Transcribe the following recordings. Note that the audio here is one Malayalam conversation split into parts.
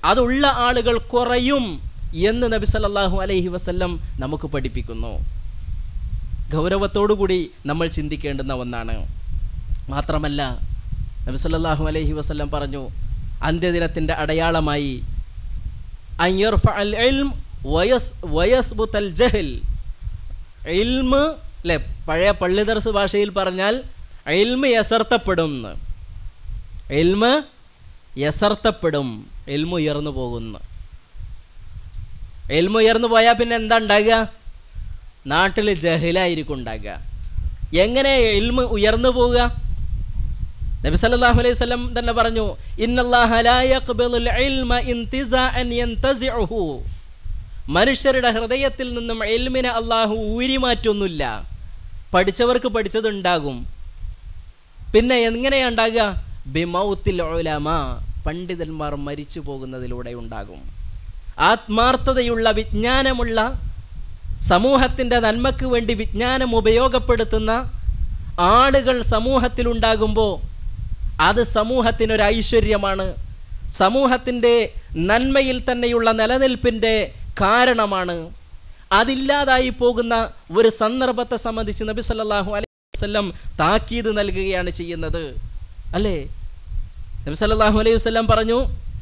അതുള്ള ആളുകൾ കുറയും എന്ന് നബി സല്ലല്ലാഹു അലൈഹി വസല്ലം നമുക്ക് പഠിപ്പിക്കുന്നു ഗൗരവത്തോടുകൂടി നമ്മൾ ചിന്തിക്കേണ്ടുന്ന ഒന്നാണ് മാത്രമല്ല നബി സല്ലല്ലാഹു അലൈഹി വസല്ലം പറഞ്ഞു അന്ത്യദിനത്തിൻ്റെ അടയാളമായി അൻ യർഫഅൽ ഇൽം വയസ് വയസ്ബുതൽ ജഹൽ ഇൽമ് അല്ലേ പഴയ പള്ളിദർസ് ഭാഷയിൽ പറഞ്ഞാൽ ഇൽമ് യസർത്തപ്പെടും എന്ന് ഇൽമ് യസർത്തപ്പെടും ഇൽമ് ഉയർന്നു പോകുന്നു ഇൽമ് ഉയർന്നു പോയാൽ പിന്നെ എന്താ ഉണ്ടാകുക നാട്ടിൽ ജഹിലായിരിക്കും ഉണ്ടാകുക എങ്ങനെ ഇൽമ് ഉയർന്നു പോവുക നബി സല്ലല്ലാഹു അലൈഹി വസല്ലം തന്നെ പറഞ്ഞു ഇന്നല്ലാഹ ലാ യഖ്ബിലുൽ ഇൽമ ഇന്തിസാഅൻ യൻതസിഉഹു മനുഷ്യരുടെ ഹൃദയത്തിൽ നിന്നും ഇൽമിനെ അള്ളാഹു ഊരിമാറ്റൊന്നുമില്ല പഠിച്ചവർക്ക് പഠിച്ചതുണ്ടാകും പിന്നെ എങ്ങനെയാ ഉണ്ടാകുക ബിമൗത്തിൽ ഉലമ പണ്ഡിതന്മാർ മരിച്ചു പോകുന്നതിലൂടെ ഉണ്ടാകും ആത്മാർത്ഥതയുള്ള വിജ്ഞാനമുള്ള സമൂഹത്തിൻ്റെ നന്മയ്ക്ക് വേണ്ടി വിജ്ഞാനം ഉപയോഗപ്പെടുത്തുന്ന ആളുകൾ സമൂഹത്തിലുണ്ടാകുമ്പോൾ അത് സമൂഹത്തിനൊരു ഐശ്വര്യമാണ് സമൂഹത്തിൻ്റെ നന്മയിൽ തന്നെയുള്ള നിലനിൽപ്പിൻ്റെ കാരണമാണ് അതില്ലാതായി പോകുന്ന ഒരു സന്ദർഭത്തെ സംബന്ധിച്ച് നബി സല്ലല്ലാഹു അലൈഹി വസല്ലം താക്കീത് നൽകുകയാണ് ചെയ്യുന്നത് അല്ലേ നബി സല്ലല്ലാഹു അലൈഹി വസല്ലം പറഞ്ഞു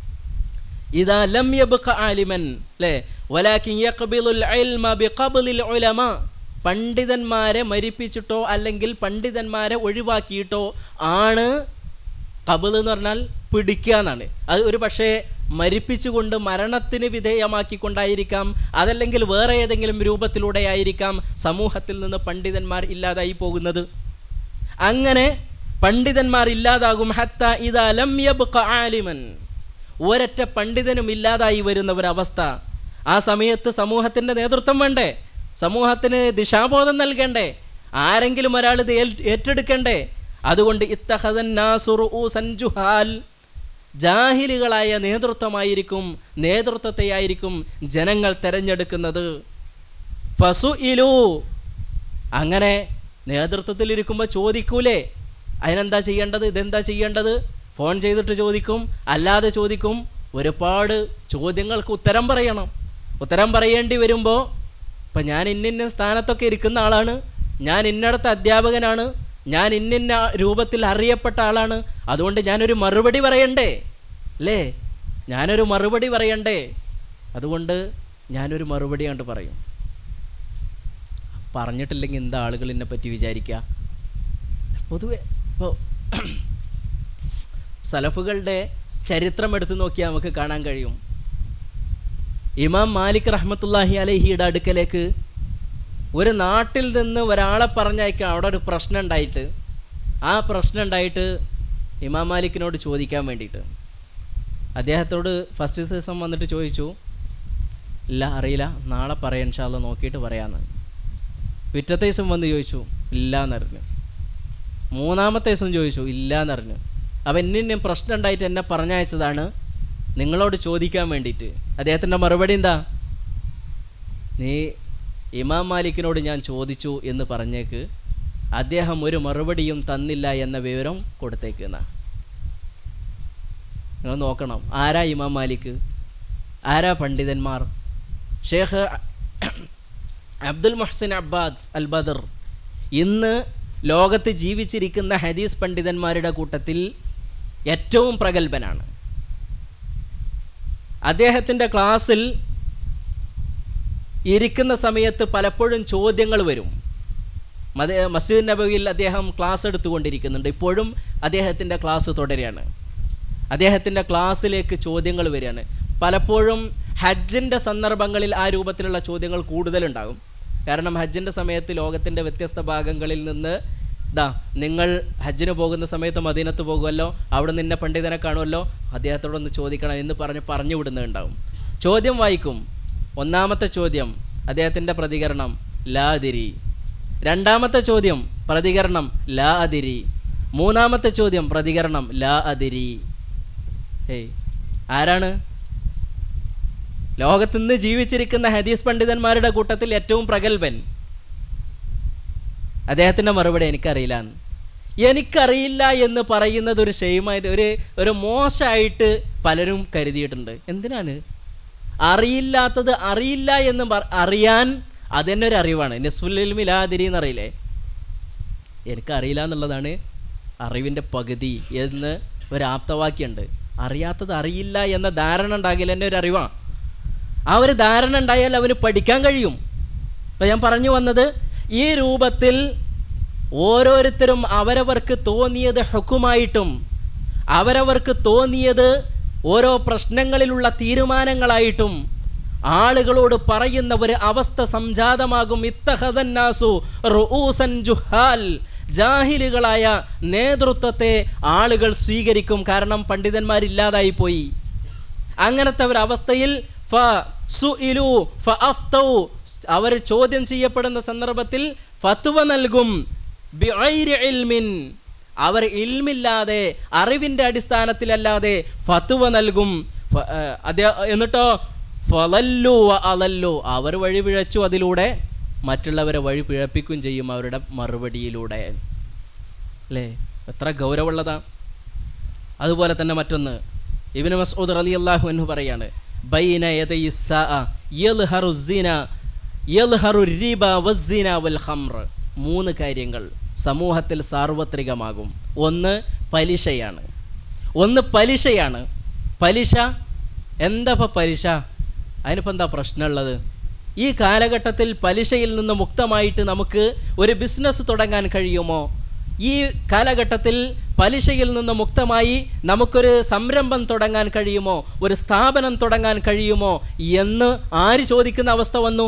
ഇതാ ലം യബ്ഖ ആലിമൻ അല്ലേ വലാകിൻ യഖ്ബിലുൽ ഇൽമ ബിഖബ്ലിൽ ഉലമ പണ്ഡിതന്മാരെ മരിപ്പിച്ചിട്ടോ അല്ലെങ്കിൽ പണ്ഡിതന്മാരെ ഒഴിവാക്കിയിട്ടോ ആണ് കബിൾ എന്ന് പറഞ്ഞാൽ പിടിക്കുക എന്നാണ് അത് ഒരു പക്ഷേ മരിപ്പിച്ചുകൊണ്ട് മരണത്തിന് വിധേയമാക്കിക്കൊണ്ടായിരിക്കാം അതല്ലെങ്കിൽ വേറെ ഏതെങ്കിലും രൂപത്തിലൂടെ ആയിരിക്കാം സമൂഹത്തിൽ നിന്ന് പണ്ഡിതന്മാർ ഇല്ലാതായി പോകുന്നത് അങ്ങനെ പണ്ഡിതന്മാർ ഇല്ലാതാകും ഹത്ത ഇതാ ലം യബ്ഖ ആലിമൻ ഒരൊറ്റ പണ്ഡിതനും ഇല്ലാതായി വരുന്ന ഒരവസ്ഥ ആ സമയത്ത് സമൂഹത്തിൻ്റെ നേതൃത്വം വേണ്ടേ സമൂഹത്തിന് ദിശാബോധം നൽകണ്ടേ ആരെങ്കിലും ഒരാൾ ഇത് ഏൽ- ഏറ്റെടുക്കണ്ടേ അതുകൊണ്ട് ഇത്തഹദൻ നാസുറു സഞ്ജുഹാൽ ജാഹിലുകളായ നേതൃത്വമായിരിക്കും നേതൃത്വത്തെയായിരിക്കും ജനങ്ങൾ തിരഞ്ഞെടുക്കുന്നത് ഫസു ഇലു അങ്ങനെ നേതൃത്വത്തിലിരിക്കുമ്പോൾ ചോദിക്കൂലേ അതിനെന്താ ചെയ്യേണ്ടത് ഇതെന്താ ചെയ്യേണ്ടത് ഫോൺ ചെയ്തിട്ട് ചോദിക്കും അല്ലാതെ ചോദിക്കും ഒരുപാട് ചോദ്യങ്ങൾക്ക് ഉത്തരം പറയണം ഉത്തരം പറയേണ്ടി വരുമ്പോൾ ഇപ്പം ഞാൻ ഇന്നിന്ന സ്ഥാനത്തൊക്കെ ഇരിക്കുന്ന ആളാണ് ഞാൻ ഇന്നടത്തെ അധ്യാപകനാണ് ഞാൻ ഇന്നിന്ന രൂപത്തിൽ അറിയപ്പെട്ട ആളാണ് അതുകൊണ്ട് ഞാനൊരു മറുപടി പറയണ്ടേ അല്ലേ ഞാനൊരു മറുപടി പറയണ്ടേ അതുകൊണ്ട് ഞാനൊരു മറുപടി കണ്ട് പറയും പറഞ്ഞിട്ടില്ലെങ്കിൽ എന്താ ആളുകൾ എന്നെ പറ്റി വിചാരിക്കുക പൊതുവെ ഇപ്പോൾ സലഫുകളുടെ ചരിത്രം എടുത്തു നോക്കിയാൽ നമുക്ക് കാണാൻ കഴിയും ഇമാം മാലിക് റഹ്മത്തുല്ലാഹി അലഹിയുടെ അടുക്കലേക്ക് ഒരു നാട്ടിൽ നിന്ന് ഒരാളെ പറഞ്ഞയക്കാം അവിടെ ഒരു പ്രശ്നം ഉണ്ടായിട്ട് ആ പ്രശ്നം ഉണ്ടായിട്ട് ഇമാം മാലിക്കിനോട് ചോദിക്കാൻ വേണ്ടിയിട്ട് അദ്ദേഹത്തോട് ഫസ്റ്റ് ദിവസം വന്നിട്ട് ചോദിച്ചു ഇല്ല അറിയില്ല നാളെ പറയാം ഇൻഷാല്ല നോക്കിയിട്ട് പറയാമെന്ന് പിറ്റത്തെ ദിവസം വന്ന് ചോദിച്ചു ഇല്ല എന്നറിഞ്ഞു മൂന്നാമത്തെ ദിവസം ചോദിച്ചു ഇല്ല എന്നറിഞ്ഞു അപ്പം എന്നെ പ്രശ്നം ഉണ്ടായിട്ട് എന്നെ പറഞ്ഞയച്ചതാണ് നിങ്ങളോട് ചോദിക്കാൻ വേണ്ടിയിട്ട് അദ്ദേഹത്തിൻ്റെ മറുപടി എന്താ നീ ഇമാം മാലിക്കിനോട് ഞാൻ ചോദിച്ചു എന്ന് പറഞ്ഞേക്ക് അദ്ദേഹം ഒരു മറുപടിയും തന്നില്ല എന്ന വിവരം കൊടുത്തേക്കുന്ന നിങ്ങൾ നോക്കണം ആരാ ഇമാം മാലിക് ആരാ പണ്ഡിതന്മാർ ഷേഖ് Abdul Muhsin Abbas al Badr ഇന്ന് ലോകത്ത് ജീവിച്ചിരിക്കുന്ന ഹദീസ് പണ്ഡിതന്മാരുടെ കൂട്ടത്തിൽ ഏറ്റവും പ്രഗത്ഭനാണ് അദ്ദേഹത്തിൻ്റെ ക്ലാസ്സിൽ ഇരിക്കുന്ന സമയത്ത് പലപ്പോഴും ചോദ്യങ്ങൾ വരും മത മസ്ജിദ് നബവിയിൽ അദ്ദേഹം ക്ലാസ് എടുത്തുകൊണ്ടിരിക്കുന്നുണ്ട് ഇപ്പോഴും അദ്ദേഹത്തിൻ്റെ ക്ലാസ് തുടരുകയാണ് അദ്ദേഹത്തിൻ്റെ ക്ലാസ്സിലേക്ക് ചോദ്യങ്ങൾ വരികയാണ് പലപ്പോഴും ഹജ്ജിൻ്റെ സന്ദർഭങ്ങളിൽ ആ രൂപത്തിലുള്ള ചോദ്യങ്ങൾ കൂടുതലുണ്ടാകും കാരണം ഹജ്ജിൻ്റെ സമയത്ത് ലോകത്തിൻ്റെ വ്യത്യസ്ത ഭാഗങ്ങളിൽ നിന്ന് ദാ നിങ്ങൾ ഹജ്ജിന് പോകുന്ന സമയത്ത് മദീനത്ത് പോകുമല്ലോ അവിടെ നിന്നെ പണ്ഡിതനെ കാണുമല്ലോ അദ്ദേഹത്തോടൊന്ന് ചോദിക്കണം എന്ന് പറഞ്ഞ് പറഞ്ഞു വിടുന്നുണ്ടാവും ചോദ്യം വായിക്കും ഒന്നാമത്തെ ചോദ്യം അദ്ദേഹത്തിൻ്റെ പ്രതികരണം ലാ അതിരി രണ്ടാമത്തെ ചോദ്യം പ്രതികരണം ലാ അതിരി മൂന്നാമത്തെ ചോദ്യം പ്രതികരണം ലാ അതിരി ഏയ് ആരാണ് ലോകത്തുനിന്ന് ജീവിച്ചിരിക്കുന്ന ഹദീസ് പണ്ഡിതന്മാരുടെ കൂട്ടത്തിൽ ഏറ്റവും പ്രഗത്ഭൻ അദ്ദേഹത്തിൻ്റെ മറുപടി എനിക്കറിയില്ല എനിക്കറിയില്ല എന്ന് പറയുന്നത് ഒരു ഷെയിമായിട്ട് ഒരു ഒരു മോശമായിട്ട് പലരും കരുതിയിട്ടുണ്ട് എന്തിനാണ് അറിയില്ലാത്തത് അറിയില്ല എന്ന് പറ- അറിയാൻ അതെന്നെ ഒരു അറിവാണ് നെസ്ഫുല്ലിൽ മിലാതിരി എന്നറിയില്ലേ എനിക്കറിയില്ല എന്നുള്ളതാണ് അറിവിൻ്റെ പകുതി എന്ന് ഒരു ആപ്തവാക്യമുണ്ട് അറിയാത്തത് അറിയില്ല എന്ന ധാരണ ഉണ്ടാകില്ല എന്നെ ഒരു അറിവാണ് ആ ഒരു ധാരണ ഉണ്ടായാൽ അവന് പഠിക്കാൻ കഴിയും ഇപ്പം ഞാൻ പറഞ്ഞു വന്നത് ഈ രൂപത്തിൽ ഓരോരുത്തരും അവരവർക്ക് തോന്നിയത് ഹുക്കുമായിട്ടും അവരവർക്ക് തോന്നിയത് ഓരോ പ്രശ്നങ്ങളിലുള്ള തീരുമാനങ്ങളായിട്ടും ആളുകളോട് പറയുന്ന ഒരു അവസ്ഥ സംജാതമാകും ഇത്തഹദന്നാസു റുഊസൻ ജുഹാൽ ജാഹിലുകളായ നേതൃത്വത്തെ ആളുകൾ സ്വീകരിക്കും കാരണം പണ്ഡിതന്മാരില്ലാതായി പോയി അങ്ങനത്തെ ഒരു അവസ്ഥയിൽ ഫ സുഇലു ഫ അഫ്തൗ അവർ ചോദ്യം ചെയ്യപ്പെടുന്ന സന്ദർഭത്തിൽ ഫത്വ നൽകും ബിഗൈരി ഇൽമിൻ അവർ ഇൽമില്ലാതെ അറിവിൻ്റെ അടിസ്ഥാനത്തിലല്ലാതെ ഫത്വ നൽകും ഫ- ആ, അതേ എന്നിട്ടോ ഫലല്ലു വ അലല്ലു അവർ വഴി പിഴച്ചു അതിലൂടെ മറ്റുള്ളവരെ വഴി പിഴപ്പിക്കുകയും ചെയ്യും അവരുടെ മറുപടിയിലൂടെ അല്ലേ എത്ര ഗൗരവമുള്ളതാണ് അതുപോലെ തന്നെ മറ്റൊന്ന് ഇബ്നു മസ്ഊദ് റളിയല്ലാഹു അൻഹു പറയാണ് ബൈന യദയി സ്സാഅ യൽഹറു സിന യൽഹറു റിബ വസ്സിന വൽ ഖംർ മൂന്ന് കാര്യങ്ങൾ സമൂഹത്തിൽ സാർവത്രികമാകും ഒന്ന് പലിശയാണ് ഒന്ന് പലിശയാണ് പലിശ എന്താ ഇപ്പം പലിശ അതിനിപ്പോൾ എന്താ പ്രശ്നമുള്ളത് ഈ കാലഘട്ടത്തിൽ പലിശയിൽ നിന്ന് മുക്തമായിട്ട് നമുക്ക് ഒരു ബിസിനസ് തുടങ്ങാൻ കഴിയുമോ ഈ കാലഘട്ടത്തിൽ പലിശയിൽ നിന്ന് മുക്തമായി നമുക്കൊരു സംരംഭം തുടങ്ങാൻ കഴിയുമോ ഒരു സ്ഥാപനം തുടങ്ങാൻ കഴിയുമോ എന്ന് ആര് ചോദിക്കുന്ന അവസ്ഥ വന്നു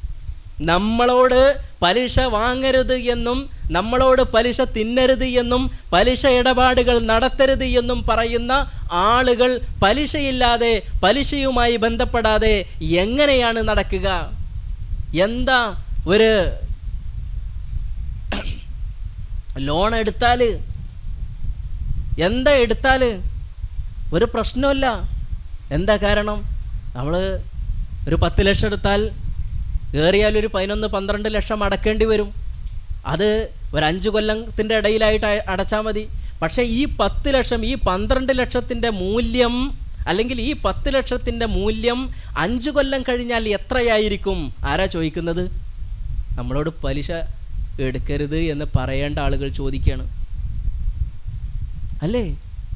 നമ്മളോട് പലിശ വാങ്ങരുത് എന്നും നമ്മളോട് പലിശ തിന്നരുത് എന്നും പലിശ ഇടപാടുകൾ നടത്തരുത് എന്നും പറയുന്ന ആളുകൾ പലിശയില്ലാതെ പലിശയുമായി ബന്ധപ്പെടാതെ എങ്ങനെയാണ് നടക്കുക എന്താ ഒരു ലോൺ എടുത്താൽ എന്താ എടുത്താൽ ഒരു പ്രശ്നമില്ല എന്താ കാരണം നമ്മൾ ഒരു പത്ത് ലക്ഷം എടുത്താൽ ഏറിയാൽ ഒരു പതിനൊന്ന് പന്ത്രണ്ട് ലക്ഷം അടക്കേണ്ടി വരും അത് ഒരു അഞ്ച് കൊല്ലത്തിൻ്റെ ഇടയിലായിട്ട് അ- അടച്ചാൽ മതി പക്ഷേ ഈ പത്ത് ലക്ഷം ഈ പന്ത്രണ്ട് ലക്ഷത്തിൻ്റെ മൂല്യം അല്ലെങ്കിൽ ഈ പത്ത് ലക്ഷത്തിൻ്റെ മൂല്യം അഞ്ച് കൊല്ലം കഴിഞ്ഞാൽ എത്രയായിരിക്കും ആരാ ചോദിക്കുന്നത് നമ്മളോട് പലിശ എടുക്കരുത് എന്ന് പറയേണ്ട ആളുകൾ ചോദിക്കുകയാണ് അല്ലേ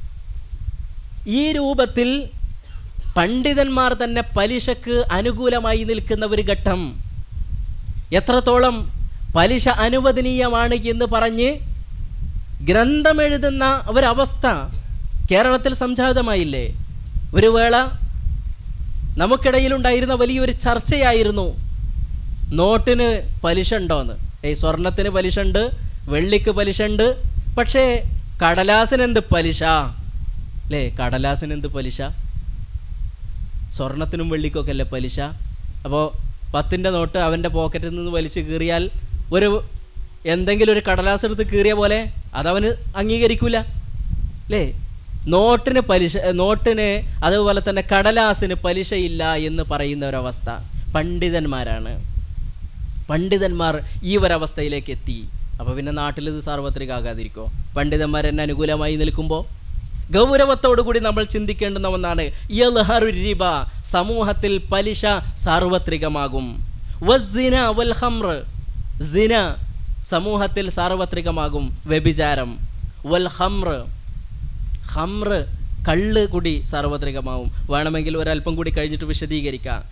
ഈ രൂപത്തിൽ പണ്ഡിതന്മാർ തന്നെ പലിശക്ക് അനുകൂലമായി നിൽക്കുന്ന ഒരു ഘട്ടം എത്രത്തോളം പലിശ അനുവദനീയമാണ് എന്ന് പറഞ്ഞ് ഗ്രന്ഥമെഴുതുന്ന ഒരവസ്ഥ കേരളത്തിൽ സംജാതമായില്ലേ ഒരു വേള നമുക്കിടയിലുണ്ടായിരുന്ന വലിയൊരു ചർച്ചയായിരുന്നു നോട്ടിന് പലിശ ഉണ്ടോന്ന് ഏയ് സ്വർണത്തിന് പലിശ ഉണ്ട് വെള്ളിക്ക് പലിശ ഉണ്ട് പക്ഷേ കടലാസിന് എന്ത് പലിശ അല്ലേ കടലാസിന് എന്ത് പലിശ സ്വർണത്തിനും വെള്ളിക്കൊക്കെ അല്ലേ പലിശ അപ്പോൾ പത്തിൻ്റെ നോട്ട് അവൻ്റെ പോക്കറ്റിൽ നിന്ന് വലിച്ചു കീറിയാൽ ഒരു എന്തെങ്കിലും ഒരു കടലാസ് എടുത്ത് കീറിയ പോലെ അതവന് അംഗീകരിക്കൂല അല്ലേ നോട്ടിന് പലിശ നോട്ടിന് അതുപോലെ തന്നെ കടലാസിന് പലിശയില്ല എന്ന് പറയുന്ന ഒരവസ്ഥ പണ്ഡിതന്മാരാണ് പണ്ഡിതന്മാർ ഈ ഒരവസ്ഥയിലേക്ക് എത്തി അപ്പോൾ പിന്നെ നാട്ടിൽ ഇത് സാർവത്രികമാകാതിരിക്കോ പണ്ഡിതന്മാർ എന്നെ അനുകൂലമായി നിൽക്കുമ്പോൾ ഗൗരവത്തോടു കൂടി നമ്മൾ ചിന്തിക്കേണ്ടുന്ന ഒന്നാണ് യൽഹറു റിബ സമൂഹത്തിൽ പലിശ സാർവത്രികമാകും വസ്സിന വൽ ഹംർ സിന സമൂഹത്തിൽ സാർവത്രികമാകും വ്യഭിചാരം വൽ ഹംർ ഹംർ കള്ള് കൂടി സാർവത്രികമാവും വേണമെങ്കിൽ ഒരല്പം കൂടി കഴിഞ്ഞിട്ട് വിശദീകരിക്കാം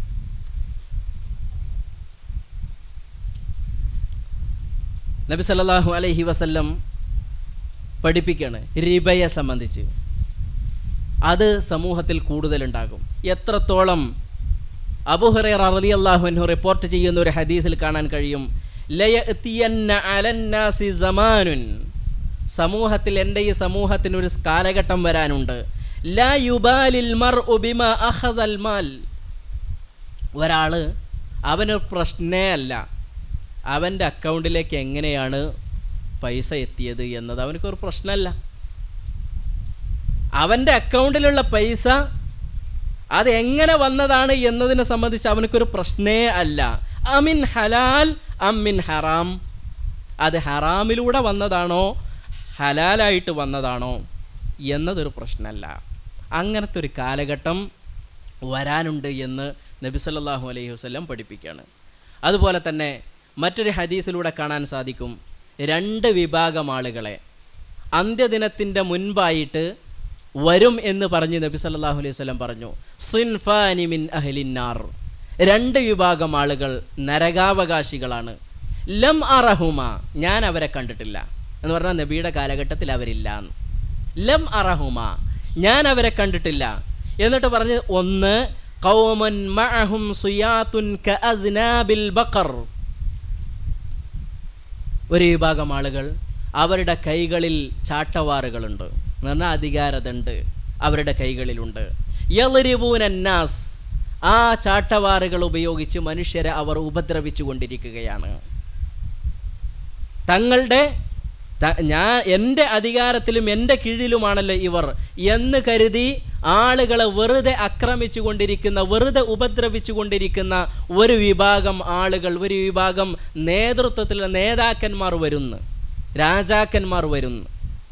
നബി സല്ലല്ലാഹു അലൈഹി വസല്ലം പഠിപ്പിക്കുകയാണ് റിബയെ സംബന്ധിച്ച് അത് സമൂഹത്തിൽ കൂടുതലുണ്ടാകും എത്രത്തോളം അബുഹുറൈറ റളിയല്ലാഹു അൻഹു റിപ്പോർട്ട് ചെയ്യുന്ന ഒരു ഹദീസിൽ കാണാൻ കഴിയും ലയഅതിയന്ന അലന്നാസി സമാനുൻ സമൂഹത്തിൽ എൻ്റെ ഈ സമൂഹത്തിന് ഒരു കാലഘട്ടം വരാനുണ്ട് ലാ യുബാലിൽ മർഉ ബിമാ അഖദൽ മാൽ ഒരാൾ അവന് പ്രശ്നേ അല്ല അവൻ്റെ അക്കൗണ്ടിലേക്ക് എങ്ങനെയാണ് പൈസ എത്തിയത് എന്നത് അവനക്കൊരു പ്രശ്നമല്ല അവൻ്റെ അക്കൗണ്ടിലുള്ള പൈസ അത് എങ്ങനെ വന്നതാണ് എന്നതിനെ സംബന്ധിച്ച് അവനക്കൊരു പ്രശ്നേ അല്ല അമിൻ ഹലാൽ അമ്മിൻ ഹറാം അത് ഹറാമിലൂടെ വന്നതാണോ ഹലാലായിട്ട് വന്നതാണോ എന്നതൊരു പ്രശ്നമല്ല അങ്ങനത്തെ ഒരു കാലഘട്ടം വരാനുണ്ട് എന്ന് നബി സല്ലല്ലാഹു അലൈഹി വസല്ലം പഠിപ്പിക്കുകയാണ് അതുപോലെ തന്നെ മറ്റൊരു ഹദീസിലൂടെ കാണാൻ സാധിക്കും രണ്ട് വിഭാഗം ആളുകളെ അന്ത്യദിനത്തിൻ്റെ മുൻപായിട്ട് വരും എന്ന് പറഞ്ഞ് നബി സല്ലല്ലാഹു അലൈഹി വസല്ലം പറഞ്ഞു സിൻഫാനി മിൻ അഹ്ലിന്നാർ രണ്ട് വിഭാഗം ആളുകൾ നരകാവകാശികളാണ് ലം അറഹുമ ഞാൻ അവരെ കണ്ടിട്ടില്ല എന്ന് പറഞ്ഞാൽ നബിയുടെ കാലഘട്ടത്തിൽ അവരില്ല എന്ന്. ലം അറഹുമ ഞാൻ അവരെ കണ്ടിട്ടില്ല എന്നിട്ട് പറഞ്ഞ് ഒന്ന് കൗമൻ മഅഹും സുയാത്തുൻ കഅദ്നാബിൽ ബഖർ ഒരു വിഭാഗം ആളുകൾ അവരുടെ കൈകളിൽ ചാട്ടവാറുകളുണ്ട് എന്ന് പറഞ്ഞാൽ അധികാരതുണ്ട് അവരുടെ കൈകളിലുണ്ട് യളിരിബൂനന്നാസ് ആ ചാട്ടവാറുകൾ ഉപയോഗിച്ച് മനുഷ്യരെ അവർ ഉപദ്രവിച്ചു കൊണ്ടിരിക്കുകയാണ് തങ്ങളുടെ ത- ഞാൻ എൻ്റെ അധികാരത്തിലും എൻ്റെ കീഴിലുമാണല്ലോ ഇവർ എന്ന് കരുതി ആളുകളെ വെറുതെ ആക്രമിച്ചു കൊണ്ടിരിക്കുന്ന വെറുതെ ഉപദ്രവിച്ചു കൊണ്ടിരിക്കുന്ന ഒരു വിഭാഗം ആളുകൾ ഒരു വിഭാഗം നേതൃത്വത്തിലുള്ള നേതാക്കന്മാർ വരുന്നു രാജാക്കന്മാർ വരുന്നു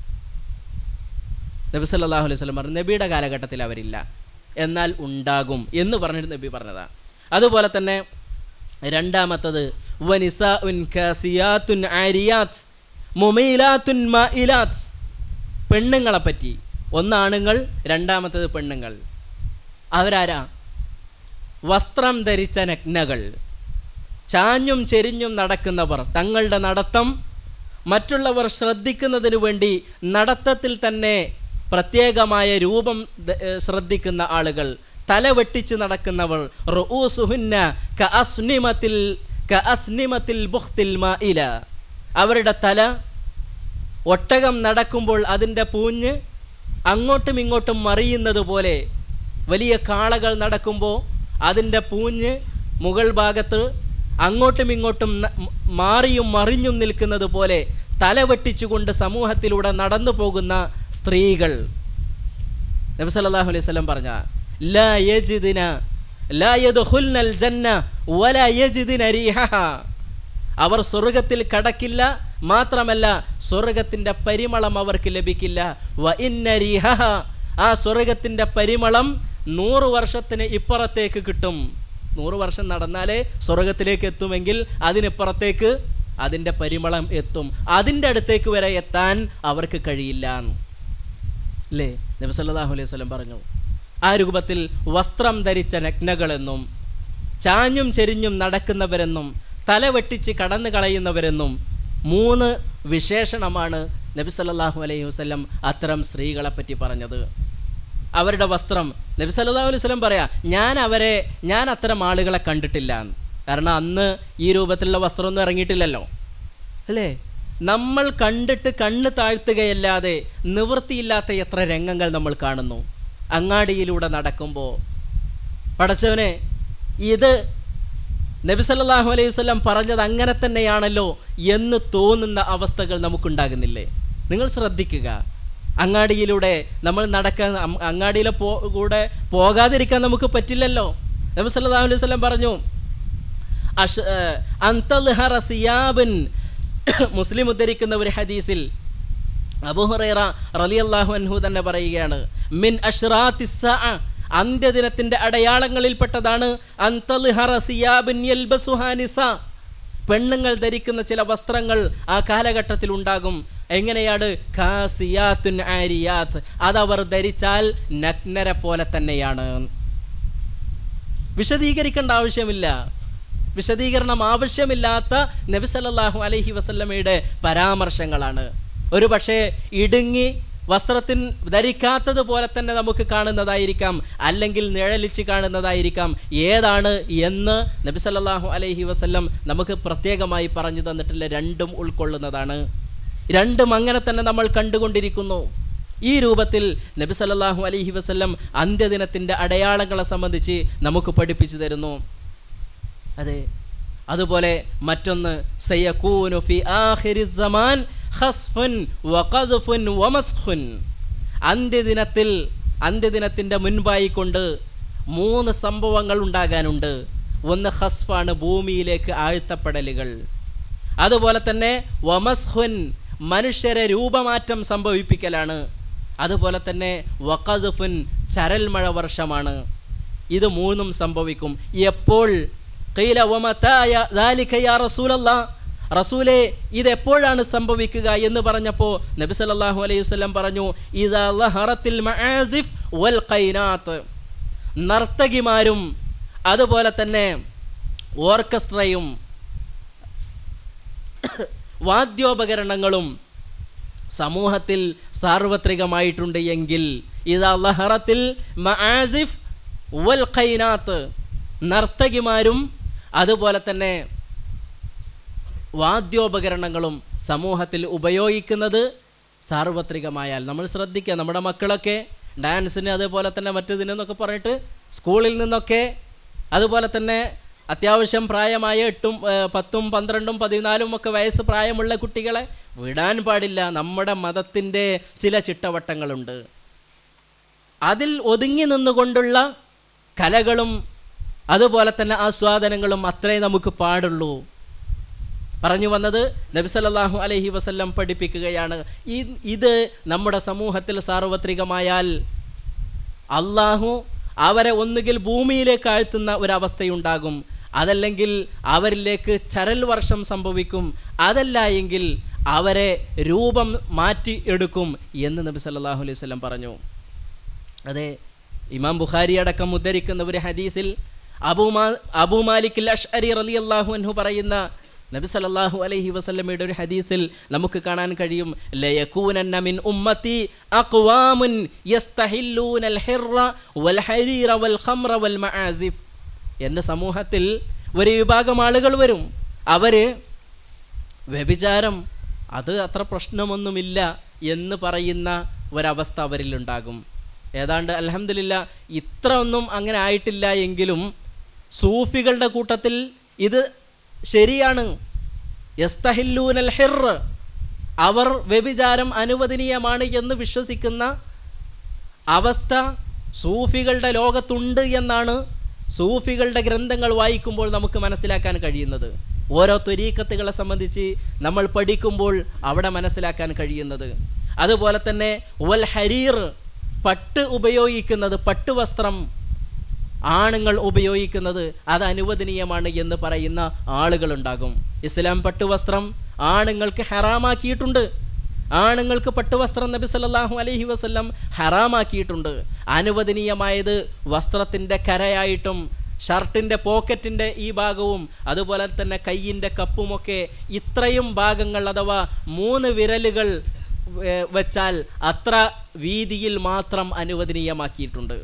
നബി സല്ലല്ലാഹു അലൈഹി വസല്ലം പറഞ്ഞു നബിയുടെ കാലഘട്ടത്തിൽ അവരില്ല എന്നാൽ ഉണ്ടാകും എന്ന് പറഞ്ഞിട്ട് നബി പറഞ്ഞതാ അതുപോലെ തന്നെ രണ്ടാമത്തത് വനിസാഉൻ കാസിയാത്തുൻ ആരിയാത്ത് മുമൈലാത്തുൻ മായിലാത്ത് പെണ്ണുങ്ങളെ പറ്റി ഒന്നാണുങ്ങൾ രണ്ടാമത്തത് പെണ്ണുങ്ങൾ അവരാരാ വസ്ത്രം ധരിച്ച നഗ്നകൾ ചാഞ്ഞും ചെരിഞ്ഞും നടക്കുന്നവർ തങ്ങളുടെ നടത്തം മറ്റുള്ളവർ ശ്രദ്ധിക്കുന്നതിനു വേണ്ടി നടത്തത്തിൽ തന്നെ പ്രത്യേകമായ രൂപം ദ- ഏ, ശ്രദ്ധിക്കുന്ന ആളുകൾ തല വെട്ടിച്ച് നടക്കുന്നവർ റുഊസുഹുന്ന കഅസ്നിമത്തിൽ കഅസ്നിമത്തിൽ ബുഖ്തിൽ മായില അവരുടെ തല ഒട്ടകം നടക്കുമ്പോൾ അതിൻ്റെ പൂഞ്ഞ് അങ്ങോട്ടും ഇങ്ങോട്ടും മറിയുന്നത് പോലെ വലിയ കാളകൾ നടക്കുമ്പോൾ അതിൻ്റെ പൂഞ്ഞ് മുകൾ ഭാഗത്ത് അങ്ങോട്ടും ഇങ്ങോട്ടും ന- മ- മാറിയും മറിഞ്ഞും നിൽക്കുന്നത് പോലെ തല വെട്ടിച്ചുകൊണ്ട് സമൂഹത്തിലൂടെ നടന്നു പോകുന്ന സ്ത്രീകൾ നബി സല്ലല്ലാഹു അലൈഹി വസല്ലം പറഞ്ഞ ലാ യജിദിന ലാ യദ്ഖുൽനൽ ജന്ന വലാ യജിദിന റീഹഹ അവർ സ്വർഗത്തിൽ കടക്കില്ല മാത്രമല്ല സ്വർഗത്തിൻ്റെ പരിമളം അവർക്ക് ലഭിക്കില്ല വ ഇന്ന റീഹഹ ആ സ്വർഗത്തിൻ്റെ പരിമളം നൂറ് വർഷത്തിന് ഇപ്പുറത്തേക്ക് കിട്ടും നൂറ് വർഷം നടന്നാലേ സ്വർഗത്തിലേക്ക് എത്തുമെങ്കിൽ അതിനിപ്പുറത്തേക്ക് അതിൻ്റെ പരിമളം എത്തും അതിൻ്റെ അടുത്തേക്ക് വരെ എത്താൻ അവർക്ക് കഴിയില്ല അല്ലേ നബി സല്ലല്ലാഹു അലൈഹി വസല്ലം പറഞ്ഞു ആ രൂപത്തിൽ വസ്ത്രം ധരിച്ച നഗ്നകളെന്നും ചാഞ്ഞും ചെരിഞ്ഞും നടക്കുന്നവരെന്നും തല വെട്ടിച്ച് കടന്നു കളയുന്നവരെന്നും മൂന്ന് വിശേഷണമാണ് നബി സല്ലല്ലാഹു അലൈഹി വസല്ലം അത്തരം സ്ത്രീകളെ പറ്റി പറഞ്ഞത് അവരുടെ വസ്ത്രം നബി സല്ലല്ലാഹു അലൈഹി വസല്ലം പറയാ ഞാൻ അവരെ ഞാൻ അത്തരം ആളുകളെ കണ്ടിട്ടില്ല എന്ന്. കാരണം അന്ന് ഈ രൂപത്തിലുള്ള വസ്ത്രമൊന്നും ഇറങ്ങിയിട്ടില്ലല്ലോ അല്ലേ നമ്മൾ കണ്ടിട്ട് കണ്ണ് താഴ്ത്തുകയല്ലാതെ നിവൃത്തിയില്ലാത്ത എത്ര രംഗങ്ങൾ നമ്മൾ കാണുന്നു അങ്ങാടിയിലൂടെ നടക്കുമ്പോൾ പടച്ചവനെ ഇത് നബി സല്ലല്ലാഹു അലൈഹി വസല്ലം പറഞ്ഞത് അങ്ങനെ തന്നെയാണല്ലോ എന്ന് തോന്നുന്ന അവസ്ഥകൾ നമുക്കുണ്ടാകുന്നില്ലേ നിങ്ങൾ ശ്രദ്ധിക്കുക അങ്ങാടിയിലൂടെ നമ്മൾ നടക്കാൻ അം- അങ്ങാടിയിലെ പോ കൂടെ പോകാതിരിക്കാൻ നമുക്ക് പറ്റില്ലല്ലോ നബി സല്ലല്ലാഹു അലൈഹി വസല്ലം പറഞ്ഞു അഷ് ഏഹ്, അന്തൽഹറ സിയാബൻ മുസ്ലിം ഉദ്ധരിക്കുന്ന ഒരു ഹദീസിൽ അബൂഹുറൈറ റളിയല്ലാഹു അൻഹു തന്നെ പറയുകയാണ് മിൻ അഷ്റാത്തി സ്സഅ അന്ത്യദിനത്തിന്റെ അടയാളങ്ങളിൽപ്പെട്ടതാണ് അന്തൽഹറ സിയാബിൻ യൽബസുഹാ നിസാ പെണ്ണുങ്ങൾ ധരിക്കുന്ന ചില വസ്ത്രങ്ങൾ ആ കാലഘട്ടത്തിൽ ഉണ്ടാകും എങ്ങനെയാണ് ഖാസിയാത്തുൻ ആരിയാത്ത് അതവർ ധരിച്ചാൽ നഗ്നരെ പോലെ തന്നെയാണ് വിശദീകരിക്കേണ്ട ആവശ്യമില്ല വിശദീകരണം ആവശ്യമില്ലാത്ത നബി സല്ലല്ലാഹു അലൈഹി വസല്ലമയുടെ പരാമർശങ്ങളാണ് ഒരു പക്ഷേ ഇടുങ്ങി വസ്ത്രത്തിൻ ധരിക്കാത്തത് പോലെ തന്നെ നമുക്ക് കാണുന്നതായിരിക്കാം അല്ലെങ്കിൽ നിഴലിച്ച് കാണുന്നതായിരിക്കാം ഏതാണ് എന്ന് നബി സല്ലല്ലാഹു അലൈഹി വസല്ലം നമുക്ക് പ്രത്യേകമായി പറഞ്ഞു തന്നിട്ടില്ല രണ്ടും ഉൾക്കൊള്ളുന്നതാണ് രണ്ടും അങ്ങനെ തന്നെ നമ്മൾ കണ്ടുകൊണ്ടിരിക്കുന്നു ഈ രൂപത്തിൽ നബി സല്ലല്ലാഹു അലൈഹി വസല്ലം അന്ത്യദിനത്തിൻ്റെ അടയാളങ്ങളെ സംബന്ധിച്ച് നമുക്ക് പഠിപ്പിച്ചു തരുന്നു അതെ അതുപോലെ മറ്റൊന്ന് സയകൂനു ഫി ആഖിരി സമാൻ ഖസ്ഫുൻ വഖദ്ഫുൻ വമസ്ഖുൻ അന്ത്യദിനത്തിൽ അന്ത്യദിനത്തിൻ്റെ മുൻപായി കൊണ്ട് മൂന്ന് സംഭവങ്ങൾ ഉണ്ടാകാനുണ്ട് ഒന്ന് ഹസ്ഫാണ് ഭൂമിയിലേക്ക് ആഴ്ത്തപ്പെടലുകൾ അതുപോലെ തന്നെ വമസ്ഹുൻ മനുഷ്യരെ രൂപമാറ്റം സംഭവിപ്പിക്കലാണ് അതുപോലെ തന്നെ വഖദഫുൻ ചരൽ മഴ വർഷമാണ് ഇത് മൂന്നും സംഭവിക്കും എപ്പോൾ ഖീല വമതായ ദാലിക യാ റസൂലല്ലാ റസൂലെ ഇത് എപ്പോഴാണ് സംഭവിക്കുക എന്ന് പറഞ്ഞപ്പോൾ നബി സല്ലല്ലാഹു അലൈഹി വസല്ലം പറഞ്ഞു ഇദാ ലഹറത്തിൽ മആസിഫ് വൽ ഖൈനാത്ത് നർത്തകിമാരും അതുപോലെ തന്നെ ഓർക്കസ്ട്രയും വാദ്യോപകരണങ്ങളും സമൂഹത്തിൽ സാർവത്രികമായിട്ടുണ്ട് എങ്കിൽ ഇതാ ലഹറത്തിൽ മആസിഫ് വൽ ഖൈനാത്ത് നർത്തകിമാരും അതുപോലെ തന്നെ വാദ്യോപകരണങ്ങളും സമൂഹത്തിൽ ഉപയോഗിക്കുന്നത് സാർവത്രികമായാൽ നമ്മൾ ശ്രദ്ധിക്കുക നമ്മുടെ മക്കളൊക്കെ ഡാൻസിന് അതേപോലെ തന്നെ മറ്റേതിനെന്നൊക്കെ പറഞ്ഞിട്ട് സ്കൂളിൽ നിന്നൊക്കെ അതുപോലെ തന്നെ അത്യാവശ്യം പ്രായമായ എട്ടും ഏഹ്, പത്തും പന്ത്രണ്ടും പതിനാലും ഒക്കെ വയസ്സ് പ്രായമുള്ള കുട്ടികളെ വിടാൻ പാടില്ല നമ്മുടെ മതത്തിൻ്റെ ചില ചിട്ടവട്ടങ്ങളുണ്ട് അതിൽ ഒതുങ്ങി നിന്നുകൊണ്ടുള്ള കലകളും അതുപോലെ തന്നെ ആസ്വാദനങ്ങളും അത്രേ നമുക്ക് പാടുള്ളൂ പറഞ്ഞു വന്നത് നബി സല്ലല്ലാഹു അലൈഹി വസല്ലം പഠിപ്പിക്കുകയാണ് ഈ ഇത് നമ്മുടെ സമൂഹത്തിൽ സാർവത്രികമായാൽ അള്ളാഹു അവരെ ഒന്നുകിൽ ഭൂമിയിലേക്ക് ആഴ്ത്തുന്ന ഒരവസ്ഥയുണ്ടാകും അതല്ലെങ്കിൽ അവരിലേക്ക് ചരൽ വർഷം സംഭവിക്കും അതല്ല എങ്കിൽ അവരെ രൂപം മാറ്റി എടുക്കും എന്ന് നബി സല്ലല്ലാഹു അലൈഹി വസല്ലം പറഞ്ഞു അതെ ഇമാം ബുഖാരി അടക്കം ഉദ്ധരിക്കുന്ന ഒരു ഹദീസിൽ അബൂമാ അബൂ മാലിക് അഷ്അരി റളിയല്ലാഹു അൻഹു പറയുന്ന നബി സല്ലല്ലാഹു അലൈഹി വസല്ലമയുടെ ഒരു ഹദീസിൽ നമുക്ക് കാണാൻ കഴിയും ലയകൂനന്ന മിൻ ഉമ്മത്തി അഖ്വാമുൻ യസ്തഹില്ലൂനൽ ഹിർറ വൽ ഹരീറ വൽ ഖംറ വൽ മആസിഫ് എൻ്റെ സമൂഹത്തിൽ ഒരു വിഭാഗം ആളുകൾ വരും അവര് വ്യഭിചാരം അത് അത്ര പ്രശ്നമൊന്നുമില്ല എന്ന് പറയുന്ന ഒരവസ്ഥ അവരിലുണ്ടാകും ഏതാണ്ട് അലഹമില്ല ഇത്ര ഒന്നും അങ്ങനെ ആയിട്ടില്ല എങ്കിലും സൂഫികളുടെ കൂട്ടത്തിൽ ഇത് ശരിയാണ് യസ്തഹില്ലൂനൽ ഹിർ അവർ വ്യഭിചാരം അനുവദനീയമാണ് എന്ന് വിശ്വസിക്കുന്ന അവസ്ഥ സൂഫികളുടെ ലോകത്തുണ്ട് എന്നാണ് സൂഫികളുടെ ഗ്രന്ഥങ്ങൾ വായിക്കുമ്പോൾ നമുക്ക് മനസ്സിലാക്കാൻ കഴിയുന്നത് ഓരോ ത്വരീക്കത്തുകളെ സംബന്ധിച്ച് നമ്മൾ പഠിക്കുമ്പോൾ അവിടെ മനസ്സിലാക്കാൻ കഴിയുന്നത് അതുപോലെ തന്നെ വൽ ഹരീർ പട്ട് ഉപയോഗിക്കുന്നത് പട്ടുവസ്ത്രം ആണുങ്ങൾ ഉപയോഗിക്കുന്നത് അത് അനുവദനീയമാണ് എന്ന് പറയുന്ന ആളുകളുണ്ടാകും ഇസ്ലാം പട്ടുവസ്ത്രം ആണുങ്ങൾക്ക് ഹറാമാക്കിയിട്ടുണ്ട് ആണുങ്ങൾക്ക് പട്ടുവസ്ത്രം നബി സല്ലല്ലാഹു അലൈഹി വസല്ലം ഹറാമാക്കിയിട്ടുണ്ട് അനുവദനീയമായത് വസ്ത്രത്തിൻ്റെ കരയായിട്ടും ഷർട്ടിൻ്റെ പോക്കറ്റിൻ്റെ ഈ ഭാഗവും അതുപോലെ തന്നെ കയ്യിൻ്റെ കപ്പുമൊക്കെ ഇത്രയും ഭാഗങ്ങൾ അഥവാ മൂന്ന് വിരലുകൾ ഏർ, വെച്ചാൽ അത്ര വീതിയിൽ മാത്രം അനുവദനീയമാക്കിയിട്ടുണ്ട്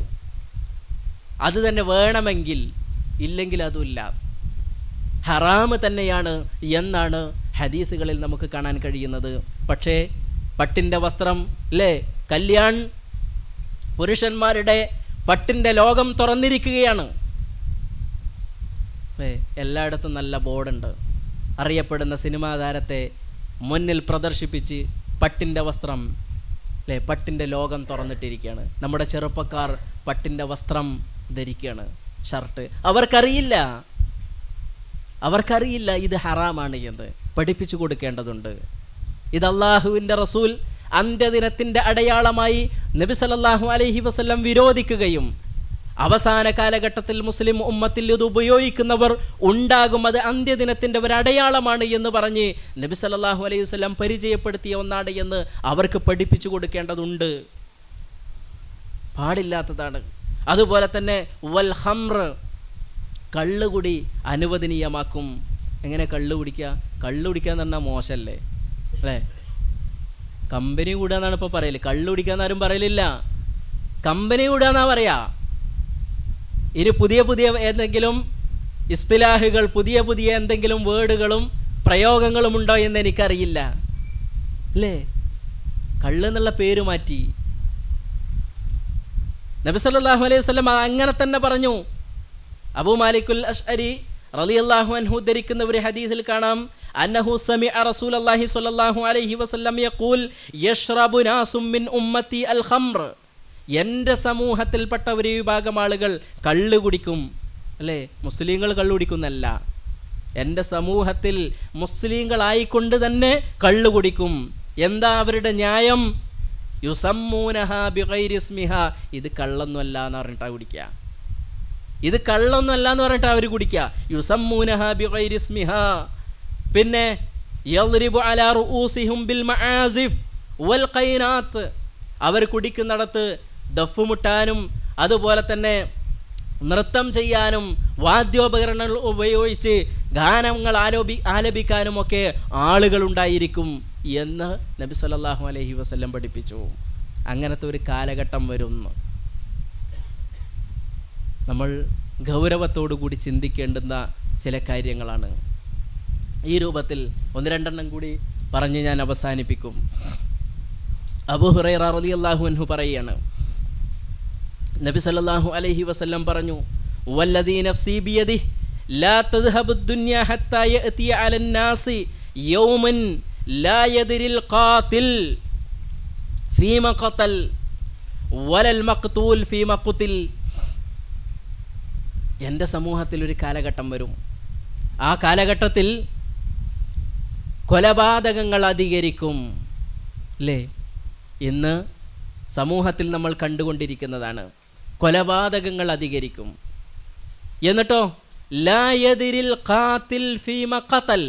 അത് തന്നെ വേണമെങ്കിൽ ഇല്ലെങ്കിൽ അതുമില്ല ഹറാമ് തന്നെയാണ് എന്നാണ് ഹദീസുകളിൽ നമുക്ക് കാണാൻ കഴിയുന്നത് പക്ഷേ പട്ടിൻ്റെ വസ്ത്രം അല്ലേ കല്യാൺ പുരുഷന്മാരുടെ പട്ടിൻ്റെ ലോകം തുറന്നിരിക്കുകയാണ് അല്ലേ എല്ലായിടത്തും നല്ല ബോർഡുണ്ട് അറിയപ്പെടുന്ന സിനിമാ താരത്തെ മുന്നിൽ പ്രദർശിപ്പിച്ച് പട്ടിൻ്റെ വസ്ത്രം അല്ലേ പട്ടിൻ്റെ ലോകം തുറന്നിട്ടിരിക്കുകയാണ് നമ്മുടെ ചെറുപ്പക്കാർ പട്ടിൻ്റെ വസ്ത്രം ധരിക്കുകയാണ് ഷർട്ട് അവർക്കറിയില്ല അവർക്കറിയില്ല ഇത് ഹറാമാണ് എന്ന് പഠിപ്പിച്ചു കൊടുക്കേണ്ടതുണ്ട് ഇത് അള്ളാഹുവിൻ്റെ റസൂൽ അന്ത്യദിനത്തിൻ്റെ അടയാളമായി നബി സല്ലല്ലാഹു അലൈഹി വസല്ലം വിരോധിക്കുകയും അവസാന കാലഘട്ടത്തിൽ മുസ്ലിം ഉമ്മത്തിൽ ഇത് ഉപയോഗിക്കുന്നവർ ഉണ്ടാകും അത് അന്ത്യദിനത്തിൻ്റെ ഒരു അടയാളമാണ് എന്ന് പറഞ്ഞ് നബി സല്ലല്ലാഹു അലൈഹി വസല്ലം പരിചയപ്പെടുത്തിയ ഒന്നാണ് എന്ന് അവർക്ക് പഠിപ്പിച്ചു കൊടുക്കേണ്ടതുണ്ട് പാടില്ലാത്തതാണ് അതുപോലെ തന്നെ വൽ ഹംർ കള്ളുകുടി അനുവദനീയമാക്കും എങ്ങനെ കള്ളു കുടിക്കുക കള്ളു കുടിക്കുക എന്ന് പറഞ്ഞാൽ മോശമല്ലേ അല്ലേ കമ്പനി കൂടുക എന്നാണ് ഇപ്പോൾ പറയല് കള്ളു കുടിക്കുക എന്നാരും പറയലില്ല കമ്പനി കൂടുക എന്നാ പറയാ ഇനി പുതിയ പുതിയ ഏതെങ്കിലും ഇസ്തിലാഹുകൾ പുതിയ പുതിയ എന്തെങ്കിലും വേർഡുകളും പ്രയോഗങ്ങളും ഉണ്ടോ എന്ന് എനിക്കറിയില്ല അല്ലേ കള്ള് എന്നുള്ള പേര് മാറ്റി നബി സല്ലല്ലാഹു അലൈഹി വസല്ലം അത് അങ്ങനെ തന്നെ പറഞ്ഞു അബൂ മാലിക്കുൽ അഷ്അരി റളിയല്ലാഹു അൻഹു ധരിക്കുന്ന ഒരു ഹദീസിൽ കാണാം അന്നഹു സമിഅ റസൂലല്ലാഹി സ്വല്ലല്ലാഹു അലൈഹി വസല്ലം യഖൂൽ യശ്റബു നാസും മിൻ ഉമ്മത്തി അൽ ഖംർ എൻ്റെ സമൂഹത്തിൽപ്പെട്ട ഒരു വിഭാഗം ആളുകൾ കള്ള് കുടിക്കും അല്ലേ മുസ്ലിങ്ങൾ കള്ളു കുടിക്കുന്നല്ല എൻ്റെ സമൂഹത്തിൽ മുസ്ലിങ്ങളായിക്കൊണ്ട് തന്നെ കള്ളു കുടിക്കും എന്താ അവരുടെ ന്യായം യുസമ്മൂനഹ ബിഗൈരിസ്മിഹ ഇത് കള്ളൊന്നുമല്ല എന്ന് പറഞ്ഞിട്ടാണ് കുടിക്കുക ഇത് കള്ളൊന്നുമല്ല എന്ന് പറഞ്ഞിട്ട് അവർ കുടിക്കുക യുസമ്മൂനഹ ബിഗൈരിസ്മിഹ പിന്നെ യദ്രിബു അലാ റുഊസിഹിം ബിൽ മആസിഫ് വൽ ഖൈനാത്ത് അവർ കുടിക്കുന്നിടത്ത് ദഫ് മുട്ടാനും അതുപോലെ തന്നെ നൃത്തം ചെയ്യാനും വാദ്യോപകരണങ്ങൾ ഉപയോഗിച്ച് ഗാനങ്ങൾ ആലോപി ആലപിക്കാനുമൊക്കെ ആളുകളുണ്ടായിരിക്കും എന്ന് നബി സല്ലല്ലാഹു അലൈഹി വസല്ലം പഠിപ്പിച്ചു അങ്ങനത്തെ ഒരു കാലഘട്ടം വരുന്നു നമ്മൾ ഗൗരവത്തോടു കൂടി ചിന്തിക്കേണ്ടുന്ന ചില കാര്യങ്ങളാണ് ഈ രൂപത്തിൽ ഒന്ന് രണ്ടെണ്ണം കൂടി പറഞ്ഞ് ഞാൻ അവസാനിപ്പിക്കും അബു ഹുറൈറ റളിയല്ലാഹു അൻഹു പറയുകയാണ് നബി സല്ലല്ലാഹു അലൈഹി വസല്ലം പറഞ്ഞു വല്ലദീ നഫ്സി ബിയദിഹി ലാ തദ്ഹബു ദുനിയ ഹത്താ യഅതി അലൻ നാസി യൗമൻ ലാ യദ്രിൽ ഖാതിൽ ഫീമ ഖതൽ വലൽ മഖ്തൂൽ ഫീമ ഖുതിൽ എൻ്റെ സമൂഹത്തിൽ ഒരു കാലഘട്ടം വരും ആ കാലഘട്ടത്തിൽ കൊലപാതകങ്ങൾ അധികരിക്കും അല്ലേ ഇന്ന് സമൂഹത്തിൽ നമ്മൾ കണ്ടുകൊണ്ടിരിക്കുന്നതാണ് കൊലപാതകങ്ങൾ അധികരിക്കും എന്നിട്ടോ ലായതിരിൽ ഖാത്തിൽ ഫീമ ഖതൽ